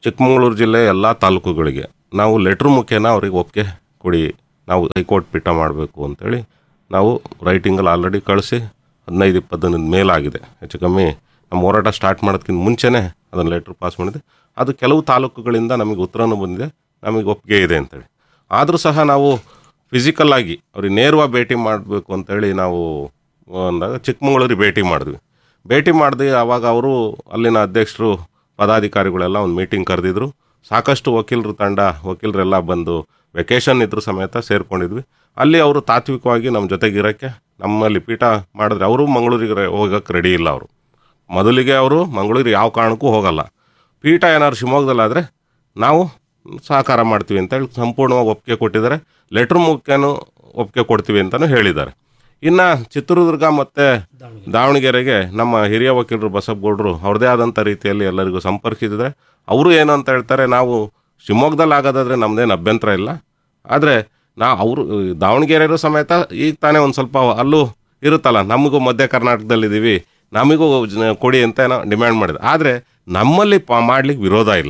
ಚಿಕ್ಕಮಗಳೂರು ಜಿಲ್ಲೆ ಎಲ್ಲ ತಾಲೂಕುಗಳಿಗೆ ನಾವು ಲೆಟ್ರ್ ಮುಖೇನ ಅವ್ರಿಗೆ ಒಪ್ಪಿಗೆ ಕೊಡಿ ನಾವು ಹೈಕೋರ್ಟ್ ಪೀಠ ಮಾಡಬೇಕು ಅಂತೇಳಿ ನಾವು ರೈಟಿಂಗಲ್ಲಿ ಆಲ್ರೆಡಿ ಕಳಿಸಿ ಹದಿನೈದು ಇಪ್ಪತ್ತು ದಿನದ ಮೇಲಾಗಿದೆ ಹೆಚ್ಚು ಕಮ್ಮಿ ನಮ್ಮ ಹೋರಾಟ ಸ್ಟಾರ್ಟ್ ಮಾಡೋದಕ್ಕಿಂತ ಮುಂಚೆನೇ ಅದನ್ನು ಲೆಟ್ರ್ ಪಾಸ್ ಮಾಡಿದೆ ಅದು ಕೆಲವು ತಾಲೂಕುಗಳಿಂದ ನಮಗೆ ಉತ್ತರನೂ ಬಂದಿದೆ ನಮಗೆ ಒಪ್ಪಿಗೆ ಇದೆ ಅಂತೇಳಿ ಆದರೂ ಸಹ ನಾವು ಫಿಸಿಕಲ್ ಆಗಿ ಅವ್ರಿಗೆ ನೇರವಾಗಿ ಭೇಟಿ ಮಾಡಬೇಕು ಅಂತೇಳಿ ನಾವು ಅಂದಾಗ ಚಿಕ್ಕಮಗಳೂರಿಗೆ ಭೇಟಿ ಮಾಡಿದ್ವಿ ಭೇಟಿ ಮಾಡಿದ್ವಿ ಆವಾಗ ಅವರು ಅಲ್ಲಿನ ಅಧ್ಯಕ್ಷರು ಪದಾಧಿಕಾರಿಗಳೆಲ್ಲ ಒಂದು ಮೀಟಿಂಗ್ ಕರೆದಿದ್ರು ಸಾಕಷ್ಟು ವಕೀಲರು ತಂಡ ವಕೀಲರೆಲ್ಲ ಬಂದು ವೆಕೇಷನ್ ಇದ್ರು ಸಮೇತ ಸೇರ್ಕೊಂಡಿದ್ವಿ ಅಲ್ಲಿ ಅವರು ತಾತ್ವಿಕವಾಗಿ ನಮ್ಮ ಜೊತೆಗಿರೋಕ್ಕೆ ನಮ್ಮಲ್ಲಿ ಪೀಠ ಮಾಡಿದ್ರೆ ಅವರು ಮಂಗಳೂರಿಗೆ ಹೋಗಕ್ಕೆ ರೆಡಿ ಇಲ್ಲ ಅವರು ಮೊದಲಿಗೆ ಅವರು ಮಂಗಳೂರಿಗೆ ಯಾವ ಕಾರಣಕ್ಕೂ ಹೋಗಲ್ಲ ಪೀಠ ಏನಾದ್ರು ಶಿವಮೊಗ್ಗದಲ್ಲಾದರೆ ನಾವು ಸಹಕಾರ ಮಾಡ್ತೀವಿ ಅಂತ ಹೇಳಿ ಸಂಪೂರ್ಣವಾಗಿ ಒಪ್ಪಿಗೆ ಕೊಟ್ಟಿದ್ದಾರೆ ಲೆಟ್ರ್ ಮುಖ್ಯನೂ ಒಪ್ಪಿಗೆ ಕೊಡ್ತೀವಿ ಅಂತಲೂ ಹೇಳಿದ್ದಾರೆ ಇನ್ನು ಚಿತ್ರದುರ್ಗ ಮತ್ತು ದಾವಣಗೆರೆಗೆ ನಮ್ಮ ಹಿರಿಯ ವಕೀಲರು ಬಸಪ್ಪಗೌಡರು ಅವ್ರದ್ದೇ ಆದಂಥ ರೀತಿಯಲ್ಲಿ ಎಲ್ಲರಿಗೂ ಸಂಪರ್ಕಿಸಿದರೆ ಅವರು ಏನು ಅಂತ ಹೇಳ್ತಾರೆ ನಾವು ಶಿವಮೊಗ್ಗದಲ್ಲಿ ಆಗೋದಾದರೆ ನಮ್ಮದೇನು ಅಭ್ಯಂತರ ಇಲ್ಲ ಆದರೆ ನಾ ಅವರು ದಾವಣಗೆರೆಯರು ಸಮೇತ ಈಗ ತಾನೇ ಒಂದು ಸ್ವಲ್ಪ ಅಲ್ಲೂ ಇರುತ್ತಲ್ಲ ನಮಗೂ ಮಧ್ಯ ಕರ್ನಾಟಕದಲ್ಲಿದ್ದೀವಿ ನಮಗೂ ಜ- ಕೊಡಿ ಅಂತ ಏನೋ ಡಿಮ್ಯಾಂಡ್ ಮಾಡಿದೆ ಆದರೆ ನಮ್ಮಲ್ಲಿ ಪ ಮಾಡ್ಲಿಕ್ಕೆ ವಿರೋಧ ಇಲ್ಲ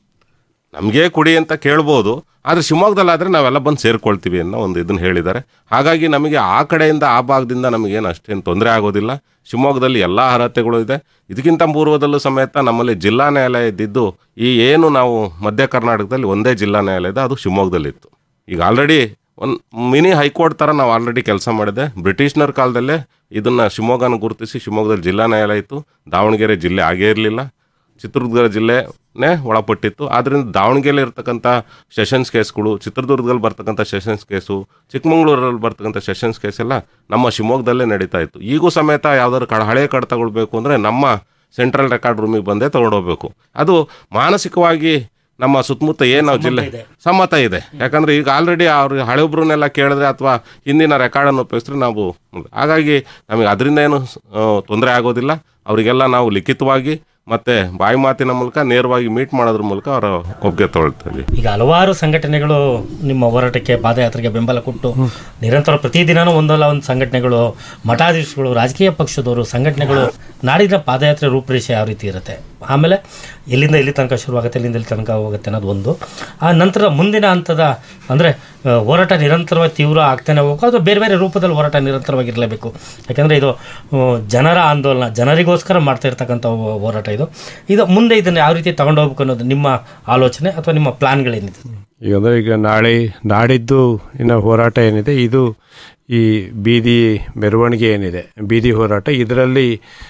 ನಮಗೆ ಕೊಡಿ ಅಂತ ಕೇಳ್ಬೋದು ಆದರೆ ಶಿವಮೊಗ್ಗದಲ್ಲಾದರೆ ನಾವೆಲ್ಲ ಬಂದು ಸೇರ್ಕೊಳ್ತೀವಿ ಅನ್ನೋ ಒಂದು ಇದನ್ನು ಹೇಳಿದ್ದಾರೆ ಹಾಗಾಗಿ ನಮಗೆ ಆ ಕಡೆಯಿಂದ ಆ ಭಾಗದಿಂದ ನಮಗೇನು ಅಷ್ಟೇನು ತೊಂದರೆ ಆಗೋದಿಲ್ಲ ಶಿವಮೊಗ್ಗದಲ್ಲಿ ಎಲ್ಲ ಅರ್ಹತೆಗಳು ಇದೆ ಇದಕ್ಕಿಂತ ಪೂರ್ವದಲ್ಲೂ ಸಮೇತ ನಮ್ಮಲ್ಲಿ ಜಿಲ್ಲಾ ನ್ಯಾಯಾಲಯ ಇದ್ದಿದ್ದು ಈ ಏನು ನಾವು ಮಧ್ಯ ಕರ್ನಾಟಕದಲ್ಲಿ ಒಂದೇ ಜಿಲ್ಲಾ ನ್ಯಾಯಾಲಯ ಇದೆ ಅದು ಶಿವಮೊಗ್ಗದಲ್ಲಿತ್ತು ಈಗ ಆಲ್ರೆಡಿ ಒಂದು ಮಿನಿ ಹೈಕೋರ್ಟ್ ಥರ ನಾವು ಆಲ್ರೆಡಿ ಕೆಲಸ ಮಾಡಿದೆ ಬ್ರಿಟಿಷ್ನರ ಕಾಲದಲ್ಲೇ ಇದನ್ನು ಶಿವಮೊಗ್ಗನ ಗುರುತಿಸಿ ಶಿವಮೊಗ್ಗದಲ್ಲಿ ಜಿಲ್ಲಾ ನ್ಯಾಯಾಲಯ ಇತ್ತು ದಾವಣಗೆರೆ ಜಿಲ್ಲೆ ಆಗೇ ಇರಲಿಲ್ಲ ಚಿತ್ರದುರ್ಗ ಜಿಲ್ಲೆನೇ ಒಳಪಟ್ಟಿತ್ತು ಆದ್ದರಿಂದ ದಾವಣಗೆರೆಯಲ್ಲಿ ಇರ್ತಕ್ಕಂಥ ಸೆಷನ್ಸ್ ಕೇಸ್ಗಳು ಚಿತ್ರದುರ್ಗದಲ್ಲಿ ಬರ್ತಕ್ಕಂಥ ಸೆಷನ್ಸ್ ಕೇಸು ಚಿಕ್ಕಮಂಗ್ಳೂರಲ್ಲಿ ಬರ್ತಕ್ಕಂಥ ಸೆಷನ್ಸ್ ಕೇಸ್ ಎಲ್ಲ ನಮ್ಮ ಶಿವಮೊಗ್ಗದಲ್ಲೇ ನಡೀತಾ ಇತ್ತು ಈಗೂ ಸಮೇತ ಯಾವ್ದಾದ್ರು ಕಡ ಹಳೆ ಕಡತಗಳು ಬೇಕು ಅಂದರೆ ನಮ್ಮ ಸೆಂಟ್ರಲ್ ರೆಕಾರ್ಡ್ ರೂಮಿಗೆ ಬಂದೇ ತೊಗೊಂಡೋಗ್ಬೇಕು ಅದು ಮಾನಸಿಕವಾಗಿ ನಮ್ಮ ಸುತ್ತಮುತ್ತ ಏನು ನಾವು ಜಿಲ್ಲೆ ಸಮ್ಮತ ಇದೆ ಯಾಕಂದ್ರೆ ಈಗ ಆಲ್ರೆಡಿ ಅವ್ರಿಗೆ ಹಳೆಬ್ರನ್ನೆಲ್ಲ ಕೇಳಿದ್ರೆ ಅಥವಾ ಹಿಂದಿನ ರೆಕಾರ್ಡನ್ನು ಉಪಯೋಗಿಸಿದ್ರೆ ನಾವು ಹಾಗಾಗಿ ನಮಗೆ ಅದರಿಂದ ಏನು ತೊಂದರೆ ಆಗೋದಿಲ್ಲ ಅವರಿಗೆಲ್ಲ ನಾವು ಲಿಖಿತವಾಗಿ ಮತ್ತೆ ಬಾಯಿ ಮಾತಿನ ಮೂಲಕ ನೇರವಾಗಿ ಮೀಟ್ ಮಾಡೋದ್ರ ಮೂಲಕ ಅವರ ಒಪ್ಪಿಗೆ ತೊಗೊಳ್ತೀವಿ
ಈಗ ಹಲವಾರು ಸಂಘಟನೆಗಳು ನಿಮ್ಮ ಹೋರಾಟಕ್ಕೆ ಪಾದಯಾತ್ರೆಗೆ ಬೆಂಬಲ ಕೊಟ್ಟು ನಿರಂತರ ಪ್ರತಿದಿನನೂ ಒಂದಲ್ಲ ಒಂದು ಸಂಘಟನೆಗಳು ಮಠಾಧೀಶಗಳು ರಾಜಕೀಯ ಪಕ್ಷದವರು ಸಂಘಟನೆಗಳು ನಾಡಿನ ಪಾದಯಾತ್ರೆ ರೂಪರೇಷೆ ಯಾವ ರೀತಿ ಇರುತ್ತೆ ಆಮೇಲೆ ಎಲ್ಲಿಂದ ಎಲ್ಲಿ ತನಕ ಶುರುವಾಗುತ್ತೆ ಎಲ್ಲಿಂದ ಎಲ್ಲಿ ತನಕ ಹೋಗುತ್ತೆ ಅನ್ನೋದು ಒಂದು ಆ ನಂತರ ಮುಂದಿನ ಹಂತದ ಅಂದರೆ ಹೋರಾಟ ನಿರಂತರವಾಗಿ ತೀವ್ರ ಆಗ್ತಾನೆ ಹೋಗೋ ಅದು ಬೇರೆ ಬೇರೆ ರೂಪದಲ್ಲಿ ಹೋರಾಟ ನಿರಂತರವಾಗಿರಲೇಬೇಕು ಯಾಕಂದರೆ ಇದು ಆ, ಜನರ ಆಂದೋಲನ ಜನರಿಗೋಸ್ಕರ ಮಾಡ್ತಾ ಇರ್ತಕ್ಕಂಥ ಹೋ- ಹೋರಾಟ ಇದು ಇದು ಮುಂದೆ ಇದನ್ನು ಯಾವ ರೀತಿ ತಗೊಂಡು ಹೋಗ್ಬೇಕು ಅನ್ನೋದು ನಿಮ್ಮ ಆಲೋಚನೆ ಅಥವಾ ನಿಮ್ಮ ಪ್ಲಾನ್ಗಳೇನಿದೆ
ಈಗ ಅಂದರೆ ಈಗ ನಾಳೆ ನಾಡಿದ್ದು ಇನ್ನು ಹೋರಾಟ ಏನಿದೆ ಇದು ಈ ಬೀದಿ ಮೆರವಣಿಗೆ ಏನಿದೆ ಬೀದಿ ಹೋರಾಟ ಇದರಲ್ಲಿ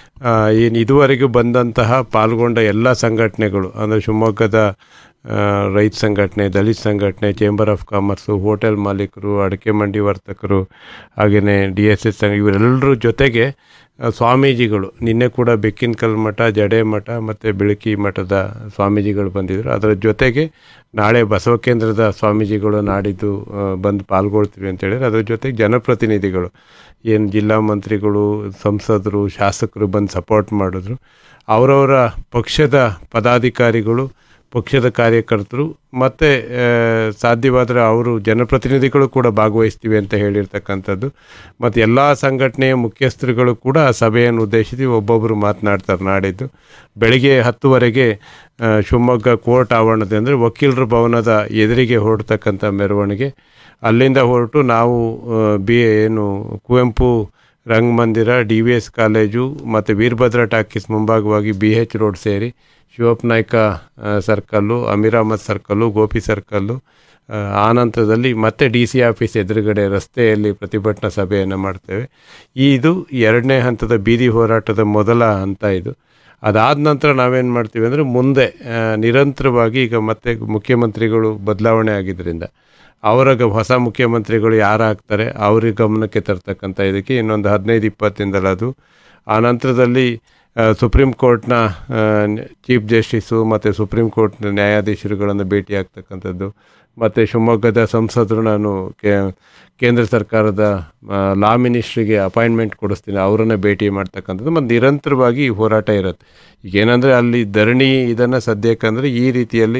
ಏನು ಇದುವರೆಗೂ ಬಂದಂತಹ ಪಾಲ್ಗೊಂಡ ಎಲ್ಲ ಸಂಘಟನೆಗಳು ಅಂದರೆ ಶಿವಮೊಗ್ಗದ ಆ, ರೈತ ಸಂಘಟನೆ ದಲಿತ ಸಂಘಟನೆ ಚೇಂಬರ್ ಆಫ್ ಕಾಮರ್ಸು ಹೋಟೆಲ್ ಮಾಲೀಕರು ಅಡಿಕೆ ಮಂಡಿ ವರ್ತಕರು ಹಾಗೆಯೇ ಡಿ ಎಸ್ ಎಸ್ ಇವರೆಲ್ಲರ ಜೊತೆಗೆ ಆ, ಸ್ವಾಮೀಜಿಗಳು ನಿನ್ನೆ ಕೂಡ ಬೆಕ್ಕಿನಕಲ್ ಮಠ ಜಡೆ ಮಠ ಮತ್ತು ಬೆಳಕಿ ಮಠದ ಸ್ವಾಮೀಜಿಗಳು ಬಂದಿದ್ದರು ಅದರ ಜೊತೆಗೆ ನಾಳೆ ಬಸವ ಕೇಂದ್ರದ ಸ್ವಾಮೀಜಿಗಳು ನಾಡಿದ್ದು ಆ, ಬಂದು ಪಾಲ್ಗೊಳ್ತೀವಿ ಅಂತ ಹೇಳಿದ್ರೆ ಅದ್ರ ಜೊತೆಗೆ ಜನಪ್ರತಿನಿಧಿಗಳು ಏನು ಜಿಲ್ಲಾ ಮಂತ್ರಿಗಳು ಸಂಸದರು ಶಾಸಕರು ಬಂದು ಸಪೋರ್ಟ್ ಮಾಡಿದ್ರು ಅವರವರ ಪಕ್ಷದ ಪದಾಧಿಕಾರಿಗಳು ಪಕ್ಷದ ಕಾರ್ಯಕರ್ತರು ಮತ್ತು ಸಾಧ್ಯವಾದರೆ ಅವರು ಜನಪ್ರತಿನಿಧಿಗಳು ಕೂಡ ಭಾಗವಹಿಸ್ತೀವಿ ಅಂತ ಹೇಳಿರ್ತಕ್ಕಂಥದ್ದು ಮತ್ತು ಎಲ್ಲ ಸಂಘಟನೆಯ ಮುಖ್ಯಸ್ಥರುಗಳು ಕೂಡ ಆ ಸಭೆಯನ್ನು ಉದ್ದೇಶಿಸಿ ಒಬ್ಬೊಬ್ಬರು ಮಾತನಾಡ್ತಾರೆ ನಾಡಿದ್ದು ಬೆಳಿಗ್ಗೆ ಹತ್ತುವರೆಗೆ ಆ, ಶಿವಮೊಗ್ಗ ಕೋರ್ಟ್ ಆವರಣದ ಅಂದರೆ ವಕೀಲರ ಭವನದ ಎದುರಿಗೆ ಹೊರಡ್ತಕ್ಕಂಥ ಮೆರವಣಿಗೆ ಅಲ್ಲಿಂದ ಹೊರಟು ನಾವು ಆ, ಬಿ ಏನು Kuvempu Rangamandira D V S college ಮತ್ತು ವೀರಭದ್ರ ಟಾಕೀಸ್ ಮುಂಭಾಗವಾಗಿ ಬಿ ಎಚ್ ರೋಡ್ ಸೇರಿ ಶಿವಪ್ಪ ನಾಯ್ಕ ಆ, circle Amir Ahmad circle Gopi circle ಆ, ಆನಂತರದಲ್ಲಿ ಮತ್ತೆ ಡಿ ಸಿ ಆಫೀಸ್ ಎದುರುಗಡೆ ರಸ್ತೆಯಲ್ಲಿ ಪ್ರತಿಭಟನಾ ಸಭೆಯನ್ನು ಮಾಡ್ತೇವೆ ಈ ಇದು ಎರಡನೇ ಹಂತದ ಬೀದಿ ಹೋರಾಟದ ಮೊದಲ ಹಂತ ಇದು ಅದಾದ ನಂತರ ನಾವೇನು ಮಾಡ್ತೀವಿ ಅಂದರೆ ಮುಂದೆ ಆ, ನಿರಂತರವಾಗಿ ಈಗ ಮತ್ತೆ ಮುಖ್ಯಮಂತ್ರಿಗಳು ಬದಲಾವಣೆ ಆಗಿದ್ದರಿಂದ ಅವರ ಗ- ಹೊಸ ಮುಖ್ಯಮಂತ್ರಿಗಳು ಯಾರು ಆಗ್ತಾರೆ ಅವ್ರಿಗೆ ಗಮನಕ್ಕೆ ತರ್ತಕ್ಕಂಥ ಇದಕ್ಕೆ ಇನ್ನೊಂದು ಹದಿನೈದು ಇಪ್ಪತ್ತಿಂದಲೇ ಅದು ಆ ನಂತರದಲ್ಲಿ ಆ, ಸುಪ್ರೀಂ ಕೋರ್ಟ್ನ ಆ, ನ- ಚೀಫ್ ಜಸ್ಟಿಸು ಮತ್ತು ಸುಪ್ರೀಂ ಕೋರ್ಟ್ನ ನ್ಯಾಯಾಧೀಶರುಗಳನ್ನು ಭೇಟಿ ಆಗ್ತಕ್ಕಂಥದ್ದು ಮತ್ತು ಶಿವಮೊಗ್ಗದ ಸಂಸದರು ನಾನು ಕೇ ಕೇಂದ್ರ ಸರ್ಕಾರದ ಆ, ಲಾ ಮಿನಿಸ್ಟ್ರಿಗೆ ಅಪಾಯಿಂಟ್ಮೆಂಟ್ ಕೊಡಿಸ್ತೀನಿ ಅವರನ್ನು ಭೇಟಿ ಮಾಡ್ತಕ್ಕಂಥದ್ದು ಮತ್ತು ನಿರಂತರವಾಗಿ ಈ ಹೋರಾಟ ಇರುತ್ತೆ ಈಗ ಏನಂದರೆ ಅಲ್ಲಿ ಧರಣಿ ಇದನ್ನು ಸದ್ಯಕ್ಕಂದರೆ ಈ ರೀತಿಯಲ್ಲಿ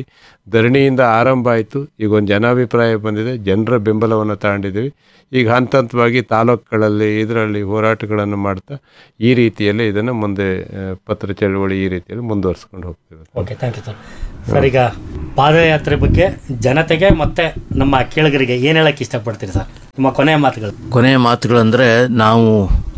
ಧರಣಿಯಿಂದ ಆರಂಭ ಆಯಿತು ಈಗ ಒಂದು ಜನಾಭಿಪ್ರಾಯ ಬಂದಿದೆ ಜನರ ಬೆಂಬಲವನ್ನು ತಗೊಂಡಿದ್ದೀವಿ ಈಗ ಹಂತ ಹಂತವಾಗಿ ತಾಲೂಕುಗಳಲ್ಲಿ ಇದರಲ್ಲಿ ಹೋರಾಟಗಳನ್ನು ಮಾಡ್ತಾ ಈ ರೀತಿಯಲ್ಲಿ ಇದನ್ನು ಮುಂದೆ ಆ, ಪತ್ರ ಚಳವಳಿ ಈ ರೀತಿಯಲ್ಲಿ ಮುಂದುವರಿಸ್ಕೊಂಡು ಹೋಗ್ತೀವಿ
okay thank you sir sir ಈಗ ಪಾದಯಾತ್ರೆ ಬಗ್ಗೆ ಜನತೆಗೆ ಮತ್ತೆ ನಮ್ಮ ಕೇಳಗರಿಗೆ ಏನು ಹೇಳಕ್ಕೆ ಇಷ್ಟಪಡ್ತೀರಿ ಸರ್ ನಿಮ್ಮ ಕೊನೆಯ ಮಾತುಗಳು
ಕೊನೆಯ ಮಾತುಗಳಂದರೆ ನಾವು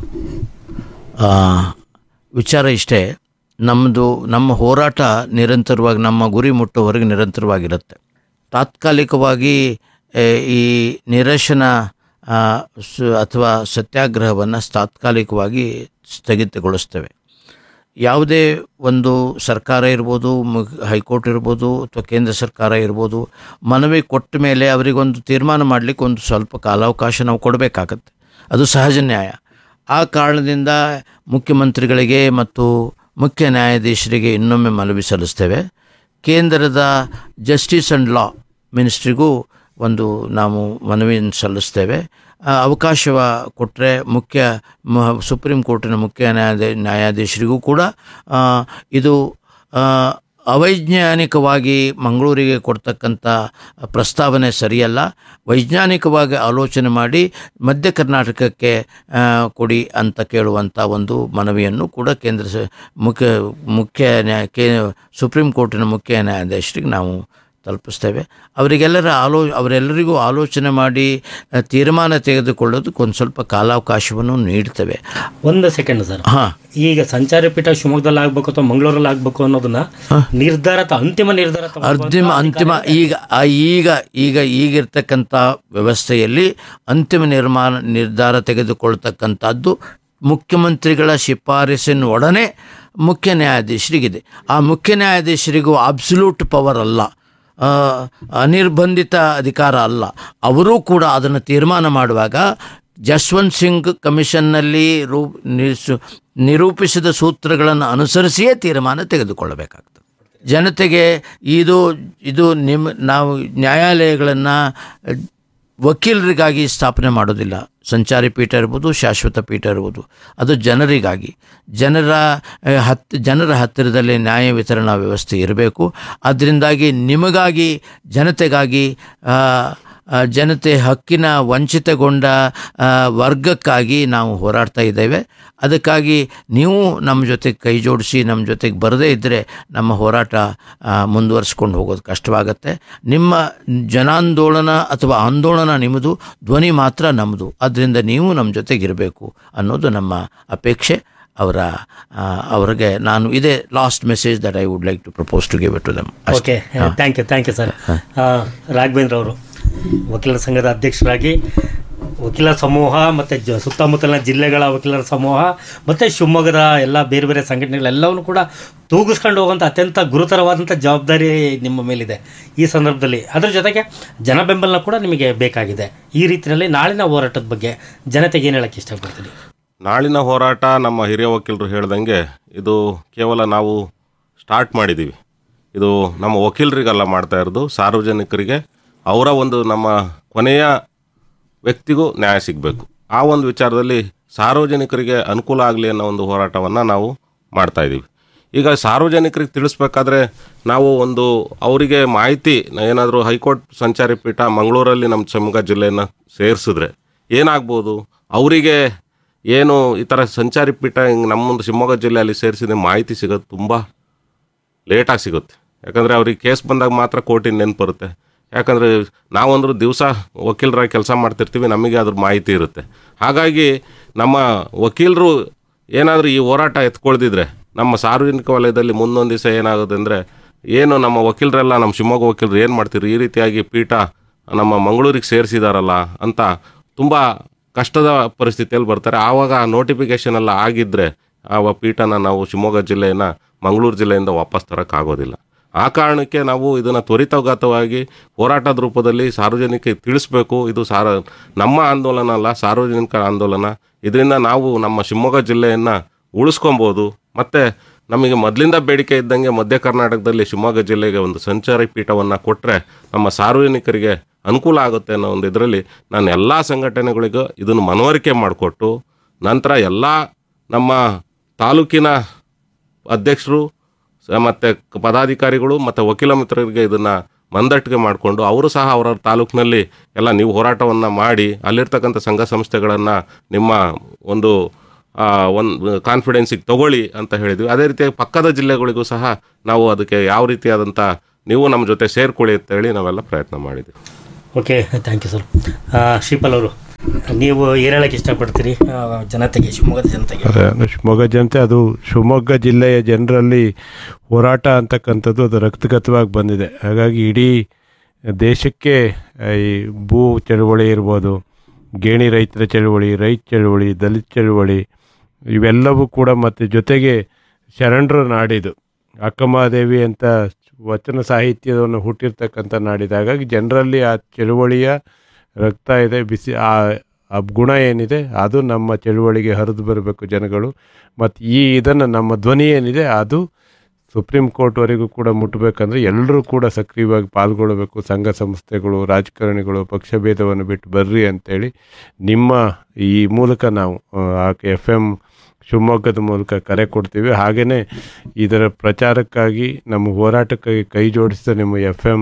ಆ, ವಿಚಾರ ಇಷ್ಟೇ ನಮ್ಮದು ನಮ್ಮ ಹೋರಾಟ ನಿರಂತರವಾಗಿ ನಮ್ಮ ಗುರಿ ಮುಟ್ಟುವವರೆಗೆ ನಿರಂತರವಾಗಿರುತ್ತೆ ತಾತ್ಕಾಲಿಕವಾಗಿ ಎ, ಈ ನಿರಶನ ಆ, ಸ- ಅಥವಾ ಸತ್ಯಾಗ್ರಹವನ್ನು ತಾತ್ಕಾಲಿಕವಾಗಿ ಸ್ಥಗಿತಗೊಳಿಸ್ತೇವೆ ಯಾವುದೇ ಒಂದು ಸರ್ಕಾರ ಇರ್ಬೋದು ಮು- ಹೈಕೋರ್ಟ್ ಇರ್ಬೋದು ಅಥವಾ ಕೇಂದ್ರ ಸರ್ಕಾರ ಇರ್ಬೋದು ಮನವಿ ಕೊಟ್ಟ ಮೇಲೆ ಅವರಿಗೊಂದು ತೀರ್ಮಾನ ಮಾಡಲಿಕ್ಕೆ ಒಂದು ಸ್ವಲ್ಪ ಕಾಲಾವಕಾಶ ನಾವು ಕೊಡಬೇಕಾಗತ್ತೆ ಅದು ಸಹಜ ನ್ಯಾಯ ಆ ಕಾರಣದಿಂದ ಮುಖ್ಯಮಂತ್ರಿಗಳಿಗೆ ಮತ್ತು ಮುಖ್ಯ ನ್ಯಾಯಾಧೀಶರಿಗೆ ಇನ್ನೊಮ್ಮೆ ಮನವಿ ಸಲ್ಲಿಸ್ತೇವೆ ಕೇಂದ್ರದ ಜಸ್ಟಿಸ್ ಆ್ಯಂಡ್ ಲಾ ಮಿನಿಸ್ಟ್ರಿಗೂ ಒಂದು ನಾವು ಮನವಿಯನ್ನು ಸಲ್ಲಿಸ್ತೇವೆ ಆ, ಅವಕಾಶ ಕೊಟ್ಟರೆ ಮುಖ್ಯ ಮ- ಸುಪ್ರೀಂ ಕೋರ್ಟಿನ ಮುಖ್ಯ ನ್ಯಾಯಾಧೀ ನ್ಯಾಯಾಧೀಶರಿಗೂ ಕೂಡ ಆ, ಇದು ಆ, ಅವೈಜ್ಞಾನಿಕವಾಗಿ ಮಂಗಳೂರಿಗೆ ಕೊಡ್ತಕ್ಕಂಥ ಪ್ರಸ್ತಾವನೆ ಸರಿಯಲ್ಲ ವೈಜ್ಞಾನಿಕವಾಗಿ ಆಲೋಚನೆ ಮಾಡಿ ಮಧ್ಯ ಕರ್ನಾಟಕಕ್ಕೆ ಆ, ಕೊಡಿ ಅಂತ ಕೇಳುವಂಥ ಒಂದು ಮನವಿಯನ್ನು ಕೂಡ ಕೇಂದ್ರ ಸ- ಮುಖ್ಯ ಮುಖ್ಯ ನ್ಯಾಯ ಕೇ ಸುಪ್ರೀಂ ಕೋರ್ಟಿನ ಮುಖ್ಯ ನ್ಯಾಯಾಧೀಶರಿಗೆ ನಾವು ತಲುಪಿಸ್ತೇವೆ ಅವರಿಗೆಲ್ಲರ ಆಲೋ ಅವರೆಲ್ಲರಿಗೂ ಆಲೋಚನೆ ಮಾಡಿ ಆ, ತೀರ್ಮಾನ ತೆಗೆದುಕೊಳ್ಳೋದಕ್ಕೆ ಒಂದು ಸ್ವಲ್ಪ ಕಾಲಾವಕಾಶವನ್ನು ನೀಡ್ತೇವೆ
ಒಂದು ಸೆಕೆಂಡ್ ಸರ್
ಹಾಂ
ಈಗ ಸಂಚಾರಿ ಪೀಠ ಶಿವಮೊಗ್ಗದಲ್ಲಿ ಆಗ್ಬೇಕು ಅಥವಾ ಮಂಗಳೂರಲ್ಲಿ ಆಗ್ಬೇಕು ಅನ್ನೋದನ್ನ ನಿರ್ಧಾರ ತ- ಅಂತಿಮ ನಿರ್ಧಾರ ತಗೊಳ್ಳುವಂತ
ಅಂತಿಮ ಅಂತಿಮ ಈಗ ಆ ಈಗ ಈಗ ಈಗಿರ್ತಕ್ಕಂಥ ವ್ಯವಸ್ಥೆಯಲ್ಲಿ ಅಂತಿಮ ನಿರ್ಮಾಣ ನಿರ್ಧಾರ ತೆಗೆದುಕೊಳ್ತಕ್ಕಂಥದ್ದು ಮುಖ್ಯಮಂತ್ರಿಗಳ ಶಿಫಾರಸಿನ ಒಡನೆ ಮುಖ್ಯ ನ್ಯಾಯಾಧೀಶರಿಗಿದೆ ಆ ಮುಖ್ಯ ನ್ಯಾಯಾಧೀಶರಿಗೂ ಅಬ್ಸಲ್ಯೂಟ್ ಪವರ್ ಅಲ್ಲ ಆ, ಅನಿರ್ಬಂಧಿತ ಅಧಿಕಾರ ಅಲ್ಲ ಅವರೂ ಕೂಡ ಅದನ್ನು ತೀರ್ಮಾನ ಮಾಡುವಾಗ ಜಸ್ವಂತ್ ಸಿಂಗ್ ಕಮಿಷನ್ನಲ್ಲಿ ರೂ ನಿಸ್- ನಿರೂಪಿಸಿದ ಸೂತ್ರಗಳನ್ನು ಅನುಸರಿಸಿಯೇ ತೀರ್ಮಾನ ತೆಗೆದುಕೊಳ್ಳಬೇಕಾಗ್ತದೆ ಜನತೆಗೆ ಇದು ಇದು ನಿಮ್ಮ ನಾವು ನ್ಯಾಯಾಲಯಗಳನ್ನು ವಕೀಲರಿಗಾಗಿ ಸ್ಥಾಪನೆ ಮಾಡೋದಿಲ್ಲ ಸಂಚಾರಿ ಪೀಠ ಇರ್ಬೋದು ಶಾಶ್ವತ ಪೀಠ ಇರ್ಬೋದು ಅದು ಜನರಿಗಾಗಿ ಜನರ ಆ, ಹತ್ ಜನರ ಹತ್ತಿರದಲ್ಲಿ ನ್ಯಾಯ ವಿತರಣಾ ವ್ಯವಸ್ಥೆ ಇರಬೇಕು ಅದರಿಂದಾಗಿ ನಿಮಗಾಗಿ ಜನತೆಗಾಗಿ ಆ, ಆ, ಜನತೆ ಹಕ್ಕಿನ ವಂಚಿತಗೊಂಡ ಆ, ವರ್ಗಕ್ಕಾಗಿ ನಾವು ಹೋರಾಡ್ತಾ ಇದ್ದೇವೆ ಅದಕ್ಕಾಗಿ ನೀವು ನಮ್ಮ ಜೊತೆಗೆ ಕೈ ಜೋಡಿಸಿ ನಮ್ಮ ಜೊತೆಗೆ ಬರದೇ ಇದ್ದರೆ ನಮ್ಮ ಹೋರಾಟ ಆ, ಮುಂದುವರಿಸ್ಕೊಂಡು ಹೋಗೋದು ಕಷ್ಟವಾಗತ್ತೆ ನಿಮ್ಮ ಜನಾಂದೋಲನ ಅಥವಾ ಆಂದೋಲನ ನಿಮ್ಮದು ಧ್ವನಿ ಮಾತ್ರ ನಮ್ಮದು ಅದರಿಂದ ನೀವು ನಮ್ಮ ಜೊತೆಗಿರಬೇಕು ಅನ್ನೋದು ನಮ್ಮ ಅಪೇಕ್ಷೆ ಅವರ ಆ, ಅವರಿಗೆ ನಾನು ಇದೇ last message that I would like to propose to give it to them
okay thank you thank you sir Raghavendra ಅವರು ವಕೀಲರ ಸಂಘದ ಅಧ್ಯಕ್ಷರಾಗಿ ವಕೀಲರ ಸಮೂಹ ಮತ್ತು ಜ ಸುತ್ತಮುತ್ತಲಿನ ಜಿಲ್ಲೆಗಳ ವಕೀಲರ ಸಮೂಹ ಮತ್ತು ಶಿವಮೊಗ್ಗದ ಎಲ್ಲ ಬೇರೆ ಬೇರೆ ಸಂಘಟನೆಗಳೆಲ್ಲವನ್ನು ಕೂಡ ತೂಗಿಸ್ಕೊಂಡು ಹೋಗುವಂಥ ಅತ್ಯಂತ ಗುರುತರವಾದಂಥ ಜವಾಬ್ದಾರಿ ನಿಮ್ಮ ಮೇಲಿದೆ ಈ ಸಂದರ್ಭದಲ್ಲಿ ಅದರ ಜೊತೆಗೆ ಜನ ಬೆಂಬಲ ಕೂಡ ನಿಮಗೆ ಬೇಕಾಗಿದೆ ಈ ರೀತಿಯಲ್ಲಿ ನಾಳಿನ ಹೋರಾಟದ ಬಗ್ಗೆ ಜನತೆಗೆ ಏನು ಹೇಳಕ್ಕೆ ಇಷ್ಟಪಡ್ತೀನಿ
ನಾಳಿನ ಹೋರಾಟ ನಮ್ಮ ಹಿರಿಯ ವಕೀಲರು ಹೇಳ್ದಂಗೆ ಇದು ಕೇವಲ ನಾವು ಸ್ಟಾರ್ಟ್ ಮಾಡಿದ್ದೀವಿ ಇದು ನಮ್ಮ ವಕೀಲರಿಗೆಲ್ಲ ಮಾಡ್ತಾ ಇರೋದು ಸಾರ್ವಜನಿಕರಿಗೆ ಅವರ ಒಂದು ನಮ್ಮ ಕೊನೆಯ ವ್ಯಕ್ತಿಗೂ ನ್ಯಾಯ ಸಿಗಬೇಕು ಆ ಒಂದು ವಿಚಾರದಲ್ಲಿ ಸಾರ್ವಜನಿಕರಿಗೆ ಅನುಕೂಲ ಆಗಲಿ ಅನ್ನೋ ಒಂದು ಹೋರಾಟವನ್ನು ನಾವು ಮಾಡ್ತಾ ಇದ್ದೀವಿ ಈಗ ಸಾರ್ವಜನಿಕರಿಗೆ ತಿಳಿಸ್ಬೇಕಾದ್ರೆ ನಾವು ಒಂದು ಅವರಿಗೆ ಮಾಹಿತಿ ಏನಾದರೂ ಹೈಕೋರ್ಟ್ ಸಂಚಾರಿ ಪೀಠ ಮಂಗಳೂರಲ್ಲಿ ನಮ್ಮ ಶಿವಮೊಗ್ಗ ಜಿಲ್ಲೆಯನ್ನು ಸೇರಿಸಿದ್ರೆ ಏನಾಗ್ಬೋದು ಅವರಿಗೆ ಏನು ಈ ಥರ ಸಂಚಾರಿ ಪೀಠ ಹಿಂಗೆ ನಮ್ಮ ಶಿವಮೊಗ್ಗ ಜಿಲ್ಲೆಯಲ್ಲಿ ಸೇರಿಸಿದ್ರೆ ಮಾಹಿತಿ ಸಿಗೋದು ತುಂಬ ಲೇಟಾಗಿ ಸಿಗುತ್ತೆ ಯಾಕಂದರೆ ಅವ್ರಿಗೆ ಕೇಸ್ ಬಂದಾಗ ಮಾತ್ರ ಕೋರ್ಟಿನ ನೆನಪು ಬರುತ್ತೆ ಯಾಕಂದರೆ ನಾವಂದ್ರೂ ದಿವಸ ವಕೀಲರಾಗಿ ಕೆಲಸ ಮಾಡ್ತಿರ್ತೀವಿ ನಮಗೆ ಅದ್ರ ಮಾಹಿತಿ ಇರುತ್ತೆ ಹಾಗಾಗಿ ನಮ್ಮ ವಕೀಲರು ಏನಾದರೂ ಈ ಹೋರಾಟ ಎತ್ಕೊಳ್ದಿದ್ರೆ ನಮ್ಮ ಸಾರ್ವಜನಿಕ ವಲಯದಲ್ಲಿ ಮುಂದೊಂದು ದಿವಸ ಏನಾಗುತ್ತೆ ಅಂದರೆ ಏನು ನಮ್ಮ ವಕೀಲರೆಲ್ಲ ನಮ್ಮ ಶಿವಮೊಗ್ಗ ವಕೀಲರು ಏನು ಮಾಡ್ತೀರಿ ಈ ರೀತಿಯಾಗಿ ಪೀಠ ನಮ್ಮ ಮಂಗಳೂರಿಗೆ ಸೇರಿಸಿದಾರಲ್ಲ ಅಂತ ತುಂಬ ಕಷ್ಟದ ಪರಿಸ್ಥಿತಿಯಲ್ಲಿ ಬರ್ತಾರೆ ಆವಾಗ ನೋಟಿಫಿಕೇಶನ್ ಎಲ್ಲ ಆಗಿದ್ದರೆ ಆ ವ- ಪೀಠನ ನಾವು ಶಿವಮೊಗ್ಗ ಜಿಲ್ಲೆಯನ್ನು ಮಂಗಳೂರು ಜಿಲ್ಲೆಯಿಂದ ವಾಪಸ್ ತರೋಕ್ಕಾಗೋದಿಲ್ಲ ಆ ಕಾರಣಕ್ಕೆ ನಾವು ಇದನ್ನು ತ್ವರಿತಗತವಾಗಿ ಹೋರಾಟದ ರೂಪದಲ್ಲಿ ಸಾರ್ವಜನಿಕರಿಗೆ ತಿಳಿಸ್ಬೇಕು ಇದು ಸಾರ ನಮ್ಮ ಆಂದೋಲನ ಅಲ್ಲ ಸಾರ್ವಜನಿಕ ಆಂದೋಲನ ಇದರಿಂದ ನಾವು ನಮ್ಮ ಶಿವಮೊಗ್ಗ ಜಿಲ್ಲೆಯನ್ನು ಉಳಿಸ್ಕೊಬೋದು ಮತ್ತು ನಮಗೆ ಮೊದಲಿಂದ ಬೇಡಿಕೆ ಇದ್ದಂಗೆ ಮಧ್ಯ ಕರ್ನಾಟಕದಲ್ಲಿ ಶಿವಮೊಗ್ಗ ಜಿಲ್ಲೆಗೆ ಒಂದು ಸಂಚಾರಿ ಪೀಠವನ್ನು ಕೊಟ್ಟರೆ ನಮ್ಮ ಸಾರ್ವಜನಿಕರಿಗೆ ಅನುಕೂಲ ಆಗುತ್ತೆ ಅನ್ನೋ ಒಂದು ಇದರಲ್ಲಿ ನಾನು ಎಲ್ಲ ಸಂಘಟನೆಗಳಿಗೂ ಇದನ್ನು ಮನವರಿಕೆ ಮಾಡಿಕೊಟ್ಟು ನಂತರ ಎಲ್ಲ ನಮ್ಮ ತಾಲೂಕಿನ ಅಧ್ಯಕ್ಷರು ಸ- ಮತ್ತು ಪದಾಧಿಕಾರಿಗಳು ಮತ್ತು ವಕೀಲ ಮಿತ್ರರಿಗೆ ಇದನ್ನು ಮಂದಟ್ಟಿಗೆ ಮಾಡಿಕೊಂಡು ಅವರು ಸಹ ಅವರ ತಾಲೂಕಿನಲ್ಲಿ ಎಲ್ಲ ನೀವು ಹೋರಾಟವನ್ನು ಮಾಡಿ ಅಲ್ಲಿರ್ತಕ್ಕಂಥ ಸಂಘ ಸಂಸ್ಥೆಗಳನ್ನು ನಿಮ್ಮ ಒಂದು ಒಂದು ಕಾನ್ಫಿಡೆನ್ಸಿಗೆ ತಗೊಳ್ಳಿ ಅಂತ ಹೇಳಿದ್ವಿ ಅದೇ ರೀತಿಯಾಗಿ ಪಕ್ಕದ ಜಿಲ್ಲೆಗಳಿಗೂ ಸಹ ನಾವು ಅದಕ್ಕೆ ಯಾವ ರೀತಿಯಾದಂಥ ನೀವು ನಮ್ಮ ಜೊತೆ ಸೇರ್ಕೊಳ್ಳಿ ಅಂತ ಹೇಳಿ ನಾವೆಲ್ಲ ಪ್ರಯತ್ನ ಮಾಡಿದ್ವಿ
okay thank you sir Shripal ಅವರು ನೀವು ಏನು ಹೇಳಕ್ಕೆ ಇಷ್ಟಪಡ್ತೀರಿ ಆ, ಜನತೆಗೆ ಶಿವಮೊಗ್ಗದ ಜನತೆಗೆ
ಅದೇ, ಅದು ಶಿವಮೊಗ್ಗ ಜನತೆ ಅದು ಶಿವಮೊಗ್ಗ ಜಿಲ್ಲೆಯ ಜನರಲ್ಲಿ ಹೋರಾಟ ಅಂತಕ್ಕಂಥದ್ದು ಅದು ರಕ್ತಗತವಾಗಿ ಬಂದಿದೆ ಹಾಗಾಗಿ ಇಡೀ ದೇಶಕ್ಕೆ ಆ, ಈ ಭೂ ಚಳುವಳಿ ಇರ್ಬೋದು ಗೇಣಿ ರೈತರ ಚಳುವಳಿ ರೈತ ಚಳುವಳಿ ದಲಿತ ಚಳುವಳಿ ಇವೆಲ್ಲವೂ ಕೂಡ ಮತ್ತು ಜೊತೆಗೆ ಶರಣರ ನಾಡಿದು ಅಕ್ಕಮಹಾದೇವಿ ಅಂತ ವಚನ ಸಾಹಿತ್ಯವನ್ನು ಹುಟ್ಟಿರ್ತಕ್ಕಂಥ ನಾಡಿದು ಹಾಗಾಗಿ ಜನರಲ್ಲಿ ಆ ಚಳುವಳಿಯ ರಕ್ತ ಇದೆ ಬಿಸಿ ಆ ಆ ಗುಣ ಏನಿದೆ ಅದು ನಮ್ಮ ಚಳುವಳಿಗೆ ಹರಿದು ಬರಬೇಕು ಜನಗಳು ಮತ್ತು ಈ ಇದನ್ನು ನಮ್ಮ ಧ್ವನಿ ಏನಿದೆ ಅದು ಸುಪ್ರೀಂ ಕೋರ್ಟ್ವರೆಗೂ ಕೂಡ ಮುಟ್ಟಬೇಕಂದ್ರೆ ಎಲ್ಲರೂ ಕೂಡ ಸಕ್ರಿಯವಾಗಿ ಪಾಲ್ಗೊಳ್ಳಬೇಕು ಸಂಘ ಸಂಸ್ಥೆಗಳು ರಾಜಕಾರಣಿಗಳು ಪಕ್ಷಭೇದವನ್ನು ಬಿಟ್ಟು ಬರ್ರಿ ಅಂತೇಳಿ ನಿಮ್ಮ ಈ ಮೂಲಕ ನಾವು ಎಫ್ ಎಮ್ ಶಿವಮೊಗ್ಗದ ಮೂಲಕ ಕರೆ ಕೊಡ್ತೀವಿ ಹಾಗೆಯೇ ಇದರ ಪ್ರಚಾರಕ್ಕಾಗಿ ನಮ್ಮ ಹೋರಾಟಕ್ಕಾಗಿ ಕೈ ಜೋಡಿಸಿದ ನಿಮ್ಮ F M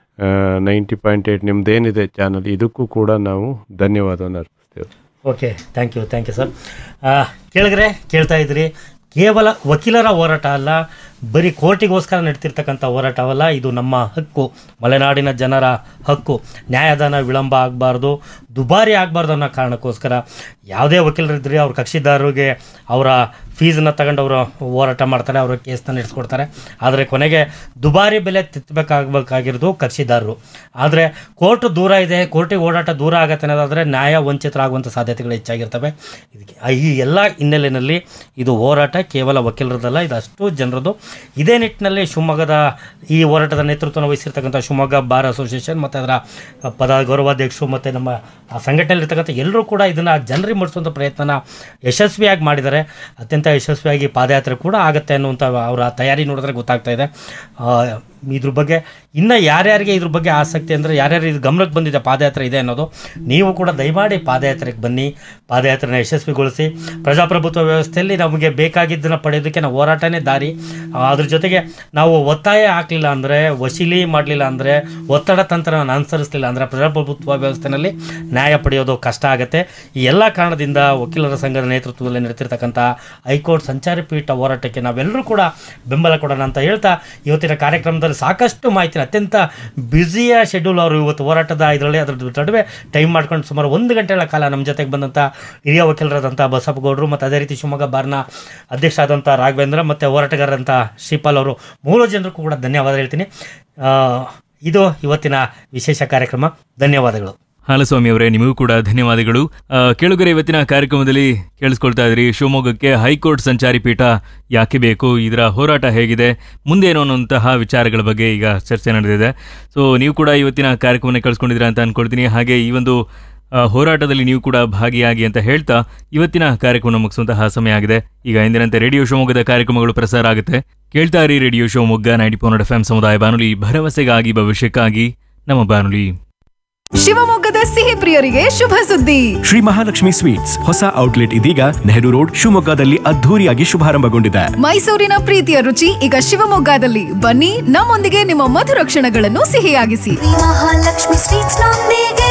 ninety point eight ನಿಮ್ಮದೇನಿದೆ ಚಾನಲ್ ಇದಕ್ಕೂ ಕೂಡ ನಾವು ಧನ್ಯವಾದವನ್ನು ಅರ್ಪಿಸ್ತೇವೆ
okay thank you thank you sir ಕೇಳಿದ್ರೆ ಕೇಳ್ತಾ ಇದ್ರಿ ಕೇವಲ ವಕೀಲರ ಹೋರಾಟ ಅಲ್ಲ ಬರೀ ಕೋರ್ಟಿಗೋಸ್ಕರ ನಡೀತಿರ್ತಕ್ಕಂಥ ಹೋರಾಟವಲ್ಲ ಇದು ನಮ್ಮ ಹಕ್ಕು ಮಲೆನಾಡಿನ ಜನರ ಹಕ್ಕು ನ್ಯಾಯದಾನ ವಿಳಂಬ ಆಗಬಾರ್ದು ದುಬಾರಿ ಆಗಬಾರ್ದು ಅನ್ನೋ ಕಾರಣಕ್ಕೋಸ್ಕರ ಯಾವುದೇ ವಕೀಲರಿದ್ದರೆ ಅವ್ರ ಕಕ್ಷಿದಾರರಿಗೆ ಅವರ ಫೀಸನ್ನ ತಗೊಂಡು ಅವರು ಹೋರಾಟ ಮಾಡ್ತಾರೆ ಅವರ ಕೇಸ್ನ ನಡೆಸ್ಕೊಡ್ತಾರೆ ಆದರೆ ಕೊನೆಗೆ ದುಬಾರಿ ಬೆಲೆ ತಿತ್ತಬೇಕಾಗಬೇಕಾಗಿರೋದು ಕಕ್ಷಿದಾರರು ಆದರೆ ಕೋರ್ಟ್ ದೂರ ಇದೆ ಕೋರ್ಟಿಗೆ ಓಡಾಟ ದೂರ ಆಗತ್ತೆ ಅನ್ನೋದಾದರೆ ನ್ಯಾಯ ವಂಚಿತರಾಗುವಂಥ ಸಾಧ್ಯತೆಗಳು ಹೆಚ್ಚಾಗಿರ್ತವೆ ಇದಕ್ಕೆ ಈ ಎಲ್ಲ ಹಿನ್ನೆಲೆಯಲ್ಲಿ ಇದು ಹೋರಾಟ ಕೇವಲ ವಕೀಲರದಲ್ಲ ಇದು ಅಷ್ಟು ಜನರದು ಇದೇ ನಿಟ್ಟಿನಲ್ಲಿ ಶಿವಮೊಗ್ಗದ ಈ ಹೋರಾಟದ ನೇತೃತ್ವವನ್ನು ವಹಿಸಿರ್ತಕ್ಕಂಥ ಶಿವಮೊಗ್ಗ ಬಾರ್ ಅಸೋಸಿಯೇಷನ್ ಮತ್ತು ಅದರ ಪದ ಗೌರವಾಧ್ಯಕ್ಷರು ಮತ್ತು ನಮ್ಮ ಆ ಸಂಘಟನೆಯಲ್ಲಿರ್ತಕ್ಕಂಥ ಎಲ್ಲರೂ ಕೂಡ ಇದನ್ನು ಜನರಿಗೆ ಮುಡಿಸುವಂಥ ಪ್ರಯತ್ನನ ಯಶಸ್ವಿಯಾಗಿ ಮಾಡಿದ್ದಾರೆ ಅತ್ಯಂತ ಯಶಸ್ವಿಯಾಗಿ ಪಾದಯಾತ್ರೆ ಕೂಡ ಆಗುತ್ತೆ ಅನ್ನುವಂಥ ಅವರ ತಯಾರಿ ನೋಡಿದ್ರೆ ಗೊತ್ತಾಗ್ತಾ ಇದೆ ಆ, ಇದ್ರ ಬಗ್ಗೆ ಇನ್ನು ಯಾರ್ಯಾರಿಗೆ ಇದ್ರ ಬಗ್ಗೆ ಆಸಕ್ತಿ ಅಂದರೆ ಯಾರ್ಯಾರು ಇದು ಗಮನಕ್ಕೆ ಬಂದಿದೆ ಪಾದಯಾತ್ರೆ ಇದೆ ಅನ್ನೋದು ನೀವು ಕೂಡ ದಯಮಾಡಿ ಪಾದಯಾತ್ರೆಗೆ ಬನ್ನಿ ಪಾದಯಾತ್ರೆನ ಯಶಸ್ವಿಗೊಳಿಸಿ ಪ್ರಜಾಪ್ರಭುತ್ವ ವ್ಯವಸ್ಥೆಯಲ್ಲಿ ನಮಗೆ ಬೇಕಾಗಿದ್ದನ್ನು ಪಡೆಯೋದಕ್ಕೆ ನಾವು ಹೋರಾಟನೇ ದಾರಿ ಆ, ಅದ್ರ ಜೊತೆಗೆ ನಾವು ಒತ್ತಾಯ ಹಾಕಲಿಲ್ಲ ಅಂದರೆ ವಶೀಲಿ ಮಾಡಲಿಲ್ಲ ಅಂದರೆ ಒತ್ತಡ ತಂತ್ರವನ್ನು ಅನುಸರಿಸಲಿಲ್ಲ ಅಂದರೆ ಪ್ರಜಾಪ್ರಭುತ್ವ ವ್ಯವಸ್ಥೆಯಲ್ಲಿ ನ್ಯಾಯ ಪಡೆಯೋದು ಕಷ್ಟ ಆಗುತ್ತೆ ಈ ಎಲ್ಲ ಕಾರಣದಿಂದ ವಕೀಲರ ಸಂಘದ ನೇತೃತ್ವದಲ್ಲಿ ನಡೆತಿರ್ತಕ್ಕಂಥ ಹೈಕೋರ್ಟ್ ಸಂಚಾರಿ ಪೀಠ ಹೋರಾಟಕ್ಕೆ ನಾವೆಲ್ಲರೂ ಕೂಡ ಬೆಂಬಲ ಕೊಡೋಣ ಅಂತ ಹೇಳ್ತಾ ಇವತ್ತಿನ ಕಾರ್ಯಕ್ರಮದಲ್ಲಿ ಸಾಕಷ್ಟು ಮಾಹಿತಿನ ಅತ್ಯಂತ ಬ್ಯುಸಿಯ ಶೆಡ್ಯೂಲ್ ಅವರು ಇವತ್ತು ಹೋರಾಟದ ಇದರಲ್ಲಿ ಅದ್ರ ನಡುವೆ ಟೈಮ್ ಮಾಡ್ಕೊಂಡು ಸುಮಾರು ಒಂದು ಗಂಟೆಗಳ ಕಾಲ ನಮ್ಮ ಜೊತೆಗೆ ಬಂದಂಥ ಹಿರಿಯ ವಕೀಲರಾದಂಥ ಬಸಪ್ಪಗೌಡರು ಮತ್ತು ಅದೇ ರೀತಿ ಶಿವಮೊಗ್ಗ ಬಾರ್ನ ಅಧ್ಯಕ್ಷ ಆದಂಥ ರಾಘವೇಂದ್ರ ಮತ್ತು ಹೋರಾಟಗಾರರಂಥ ಶ್ರೀಪಾಲ್ ಅವರು ಮೂರು ಜನರಿಗೂ ಕೂಡ ಧನ್ಯವಾದ ಹೇಳ್ತೀನಿ ಆ, ಇದು ಇವತ್ತಿನ ವಿಶೇಷ ಕಾರ್ಯಕ್ರಮ ಧನ್ಯವಾದಗಳು
ಹಾಲಸ್ವಾಮಿ ಅವರೇ ನಿಮಗೂ ಕೂಡ ಧನ್ಯವಾದಗಳು ಆ, ಕೇಳುಗರೆ ಇವತ್ತಿನ ಕಾರ್ಯಕ್ರಮದಲ್ಲಿ ಕೇಳಿಸ್ಕೊಳ್ತಾ ಇದ್ರಿ ಶಿವಮೊಗ್ಗಕ್ಕೆ ಹೈಕೋರ್ಟ್ ಸಂಚಾರಿ ಪೀಠ ಯಾಕೆ ಬೇಕು ಇದರ ಹೋರಾಟ ಹೇಗಿದೆ ಮುಂದೇನು ಅನ್ನುವಂತಹ ವಿಚಾರಗಳ ಬಗ್ಗೆ ಈಗ ಚರ್ಚೆ ನಡೆದಿದೆ ಸೊ ನೀವು ಕೂಡ ಇವತ್ತಿನ ಕಾರ್ಯಕ್ರಮನ ಕಳಿಸ್ಕೊಂಡಿದ್ದೀರಾ ಅಂತ ಅನ್ಕೊಳ್ತೀನಿ ಹಾಗೆ ಈ ಒಂದು ಆ, ಹೋರಾಟದಲ್ಲಿ ನೀವು ಕೂಡ ಭಾಗಿಯಾಗಿ ಅಂತ ಹೇಳ್ತಾ ಇವತ್ತಿನ ಕಾರ್ಯಕ್ರಮ ಮುಗಿಸುವಂತಹ ಸಮಯ ಆಗಿದೆ ಈಗ ಎಂದಿನಂತೆ ರೇಡಿಯೋ ಶಿವಮೊಗ್ಗದ ಕಾರ್ಯಕ್ರಮಗಳು ಪ್ರಸಾರ ಆಗುತ್ತೆ ಕೇಳ್ತಾ ಇರಿ radio Shivamogga ninety four F M ಸಮುದಾಯ ಬಾನುಲಿ ಭರವಸೆಗಾಗಿ ಭವಿಷ್ಯಕ್ಕಾಗಿ ನಮ್ಮ ಬಾನುಲಿ
ಶಿವಮೊಗ್ಗದ ಸಿಹಿ ಪ್ರಿಯರಿಗೆ ಶುಭ ಸುದ್ದಿ
ಶ್ರೀ ಮಹಾಲಕ್ಷ್ಮಿ ಸ್ವೀಟ್ಸ್ ಹೊಸ ಔಟ್ಲೆಟ್ ಇದೀಗ ನೆಹರು ರೋಡ್ ಶಿವಮೊಗ್ಗದಲ್ಲಿ ಅದ್ಧೂರಿಯಾಗಿ ಶುಭಾರಂಭಗೊಂಡಿದೆ
ಮೈಸೂರಿನ ಪ್ರೀತಿಯ ರುಚಿ ಈಗ ಶಿವಮೊಗ್ಗದಲ್ಲಿ ಬನ್ನಿ ನಮ್ಮೊಂದಿಗೆ ನಿಮ್ಮ ಮಧುರ ಕ್ಷಣಗಳನ್ನು ಸಿಹಿಯಾಗಿಸಿ
ಮಹಾಲಕ್ಷ್ಮಿ ಸ್ವೀಟ್ಸ್ ನೊಂದಿಗೆ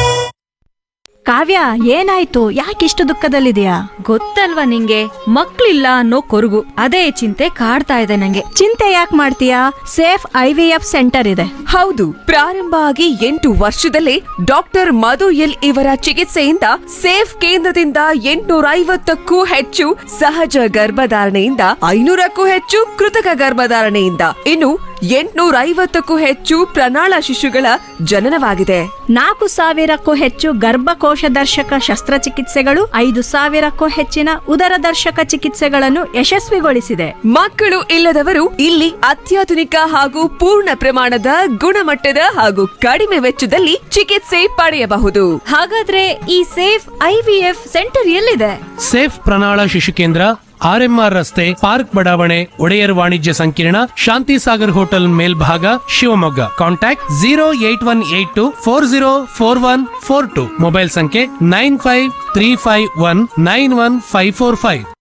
ಕಾವ್ಯ ಏನಾಯ್ತು ಯಾಕಿಷ್ಟು ದುಃಖದಲ್ಲಿದೆಯಾ
ಗೊತ್ತಲ್ವಾ ನಿಂಗೆ ಮಕ್ಳಿಲ್ಲ ಅನ್ನೋ ಕೊರಗು ಅದೇ ಚಿಂತೆ ಕಾಡ್ತಾ ಇದೆ ನಂಗೆ
ಚಿಂತೆ ಯಾಕೆ ಮಾಡ್ತೀಯಾ Safe I V F centre ಇದೆ
ಹೌದು ಪ್ರಾರಂಭ ಆಗಿ ಎಂಟು ವರ್ಷದಲ್ಲೇ ಡಾಕ್ಟರ್ ಮಧು ಎಲ್ ಇವರ ಚಿಕಿತ್ಸೆಯಿಂದ ಸೇಫ್ ಕೇಂದ್ರದಿಂದ ಎಂಟುನೂರ ಐವತ್ತಕ್ಕೂ ಹೆಚ್ಚು ಸಹಜ ಗರ್ಭಧಾರಣೆಯಿಂದ ಐನೂರಕ್ಕೂ ಹೆಚ್ಚು ಕೃತಕ ಗರ್ಭಧಾರಣೆಯಿಂದ ಇನ್ನು ಎಂಟುನೂರ ಐವತ್ತಕ್ಕೂ ಹೆಚ್ಚು ಪ್ರಣಾಳ ಶಿಶುಗಳ ಜನನವಾಗಿದೆ
ನಾಲ್ಕು ಸಾವಿರಕ್ಕೂ ಹೆಚ್ಚು ಗರ್ಭಕೋಶ ದರ್ಶಕ ಶಸ್ತ್ರಚಿಕಿತ್ಸೆಗಳು ಐದು ಸಾವಿರಕ್ಕೂ ಹೆಚ್ಚಿನ ಉದರ ದರ್ಶಕ ಚಿಕಿತ್ಸೆಗಳನ್ನು ಯಶಸ್ವಿಗೊಳಿಸಿದೆ
ಮಕ್ಕಳು ಇಲ್ಲದವರು ಇಲ್ಲಿ ಅತ್ಯಾಧುನಿಕ ಹಾಗೂ ಪೂರ್ಣ ಪ್ರಮಾಣದ ಗುಣಮಟ್ಟದ ಹಾಗೂ ಕಡಿಮೆ ವೆಚ್ಚದಲ್ಲಿ ಚಿಕಿತ್ಸೆ ಪಡೆಯಬಹುದು
ಹಾಗಾದ್ರೆ ಈ ಸೇಫ್ ಐವಿಎಫ್ ಸೆಂಟರ್ ಎಲ್ಲಿದೆ
ಸೇಫ್ ಪ್ರಣಾಳ ಶಿಶು ಕೇಂದ್ರ ಆರ್ಎಂಆರ್ ರಸ್ತೆ ಪಾರ್ಕ್ ಬಡಾವಣೆ ಒಡೆಯರ್ ವಾಣಿಜ್ಯ ಸಂಕೀರ್ಣ ಶಾಂತಿ ಸಾಗರ್ ಹೋಟೆಲ್ ಮೇಲ್ಭಾಗ Shivamogga contact zero eight one eight two four zero four one four two mobile ಸಂಖ್ಯೆ nine five three five one nine one five four five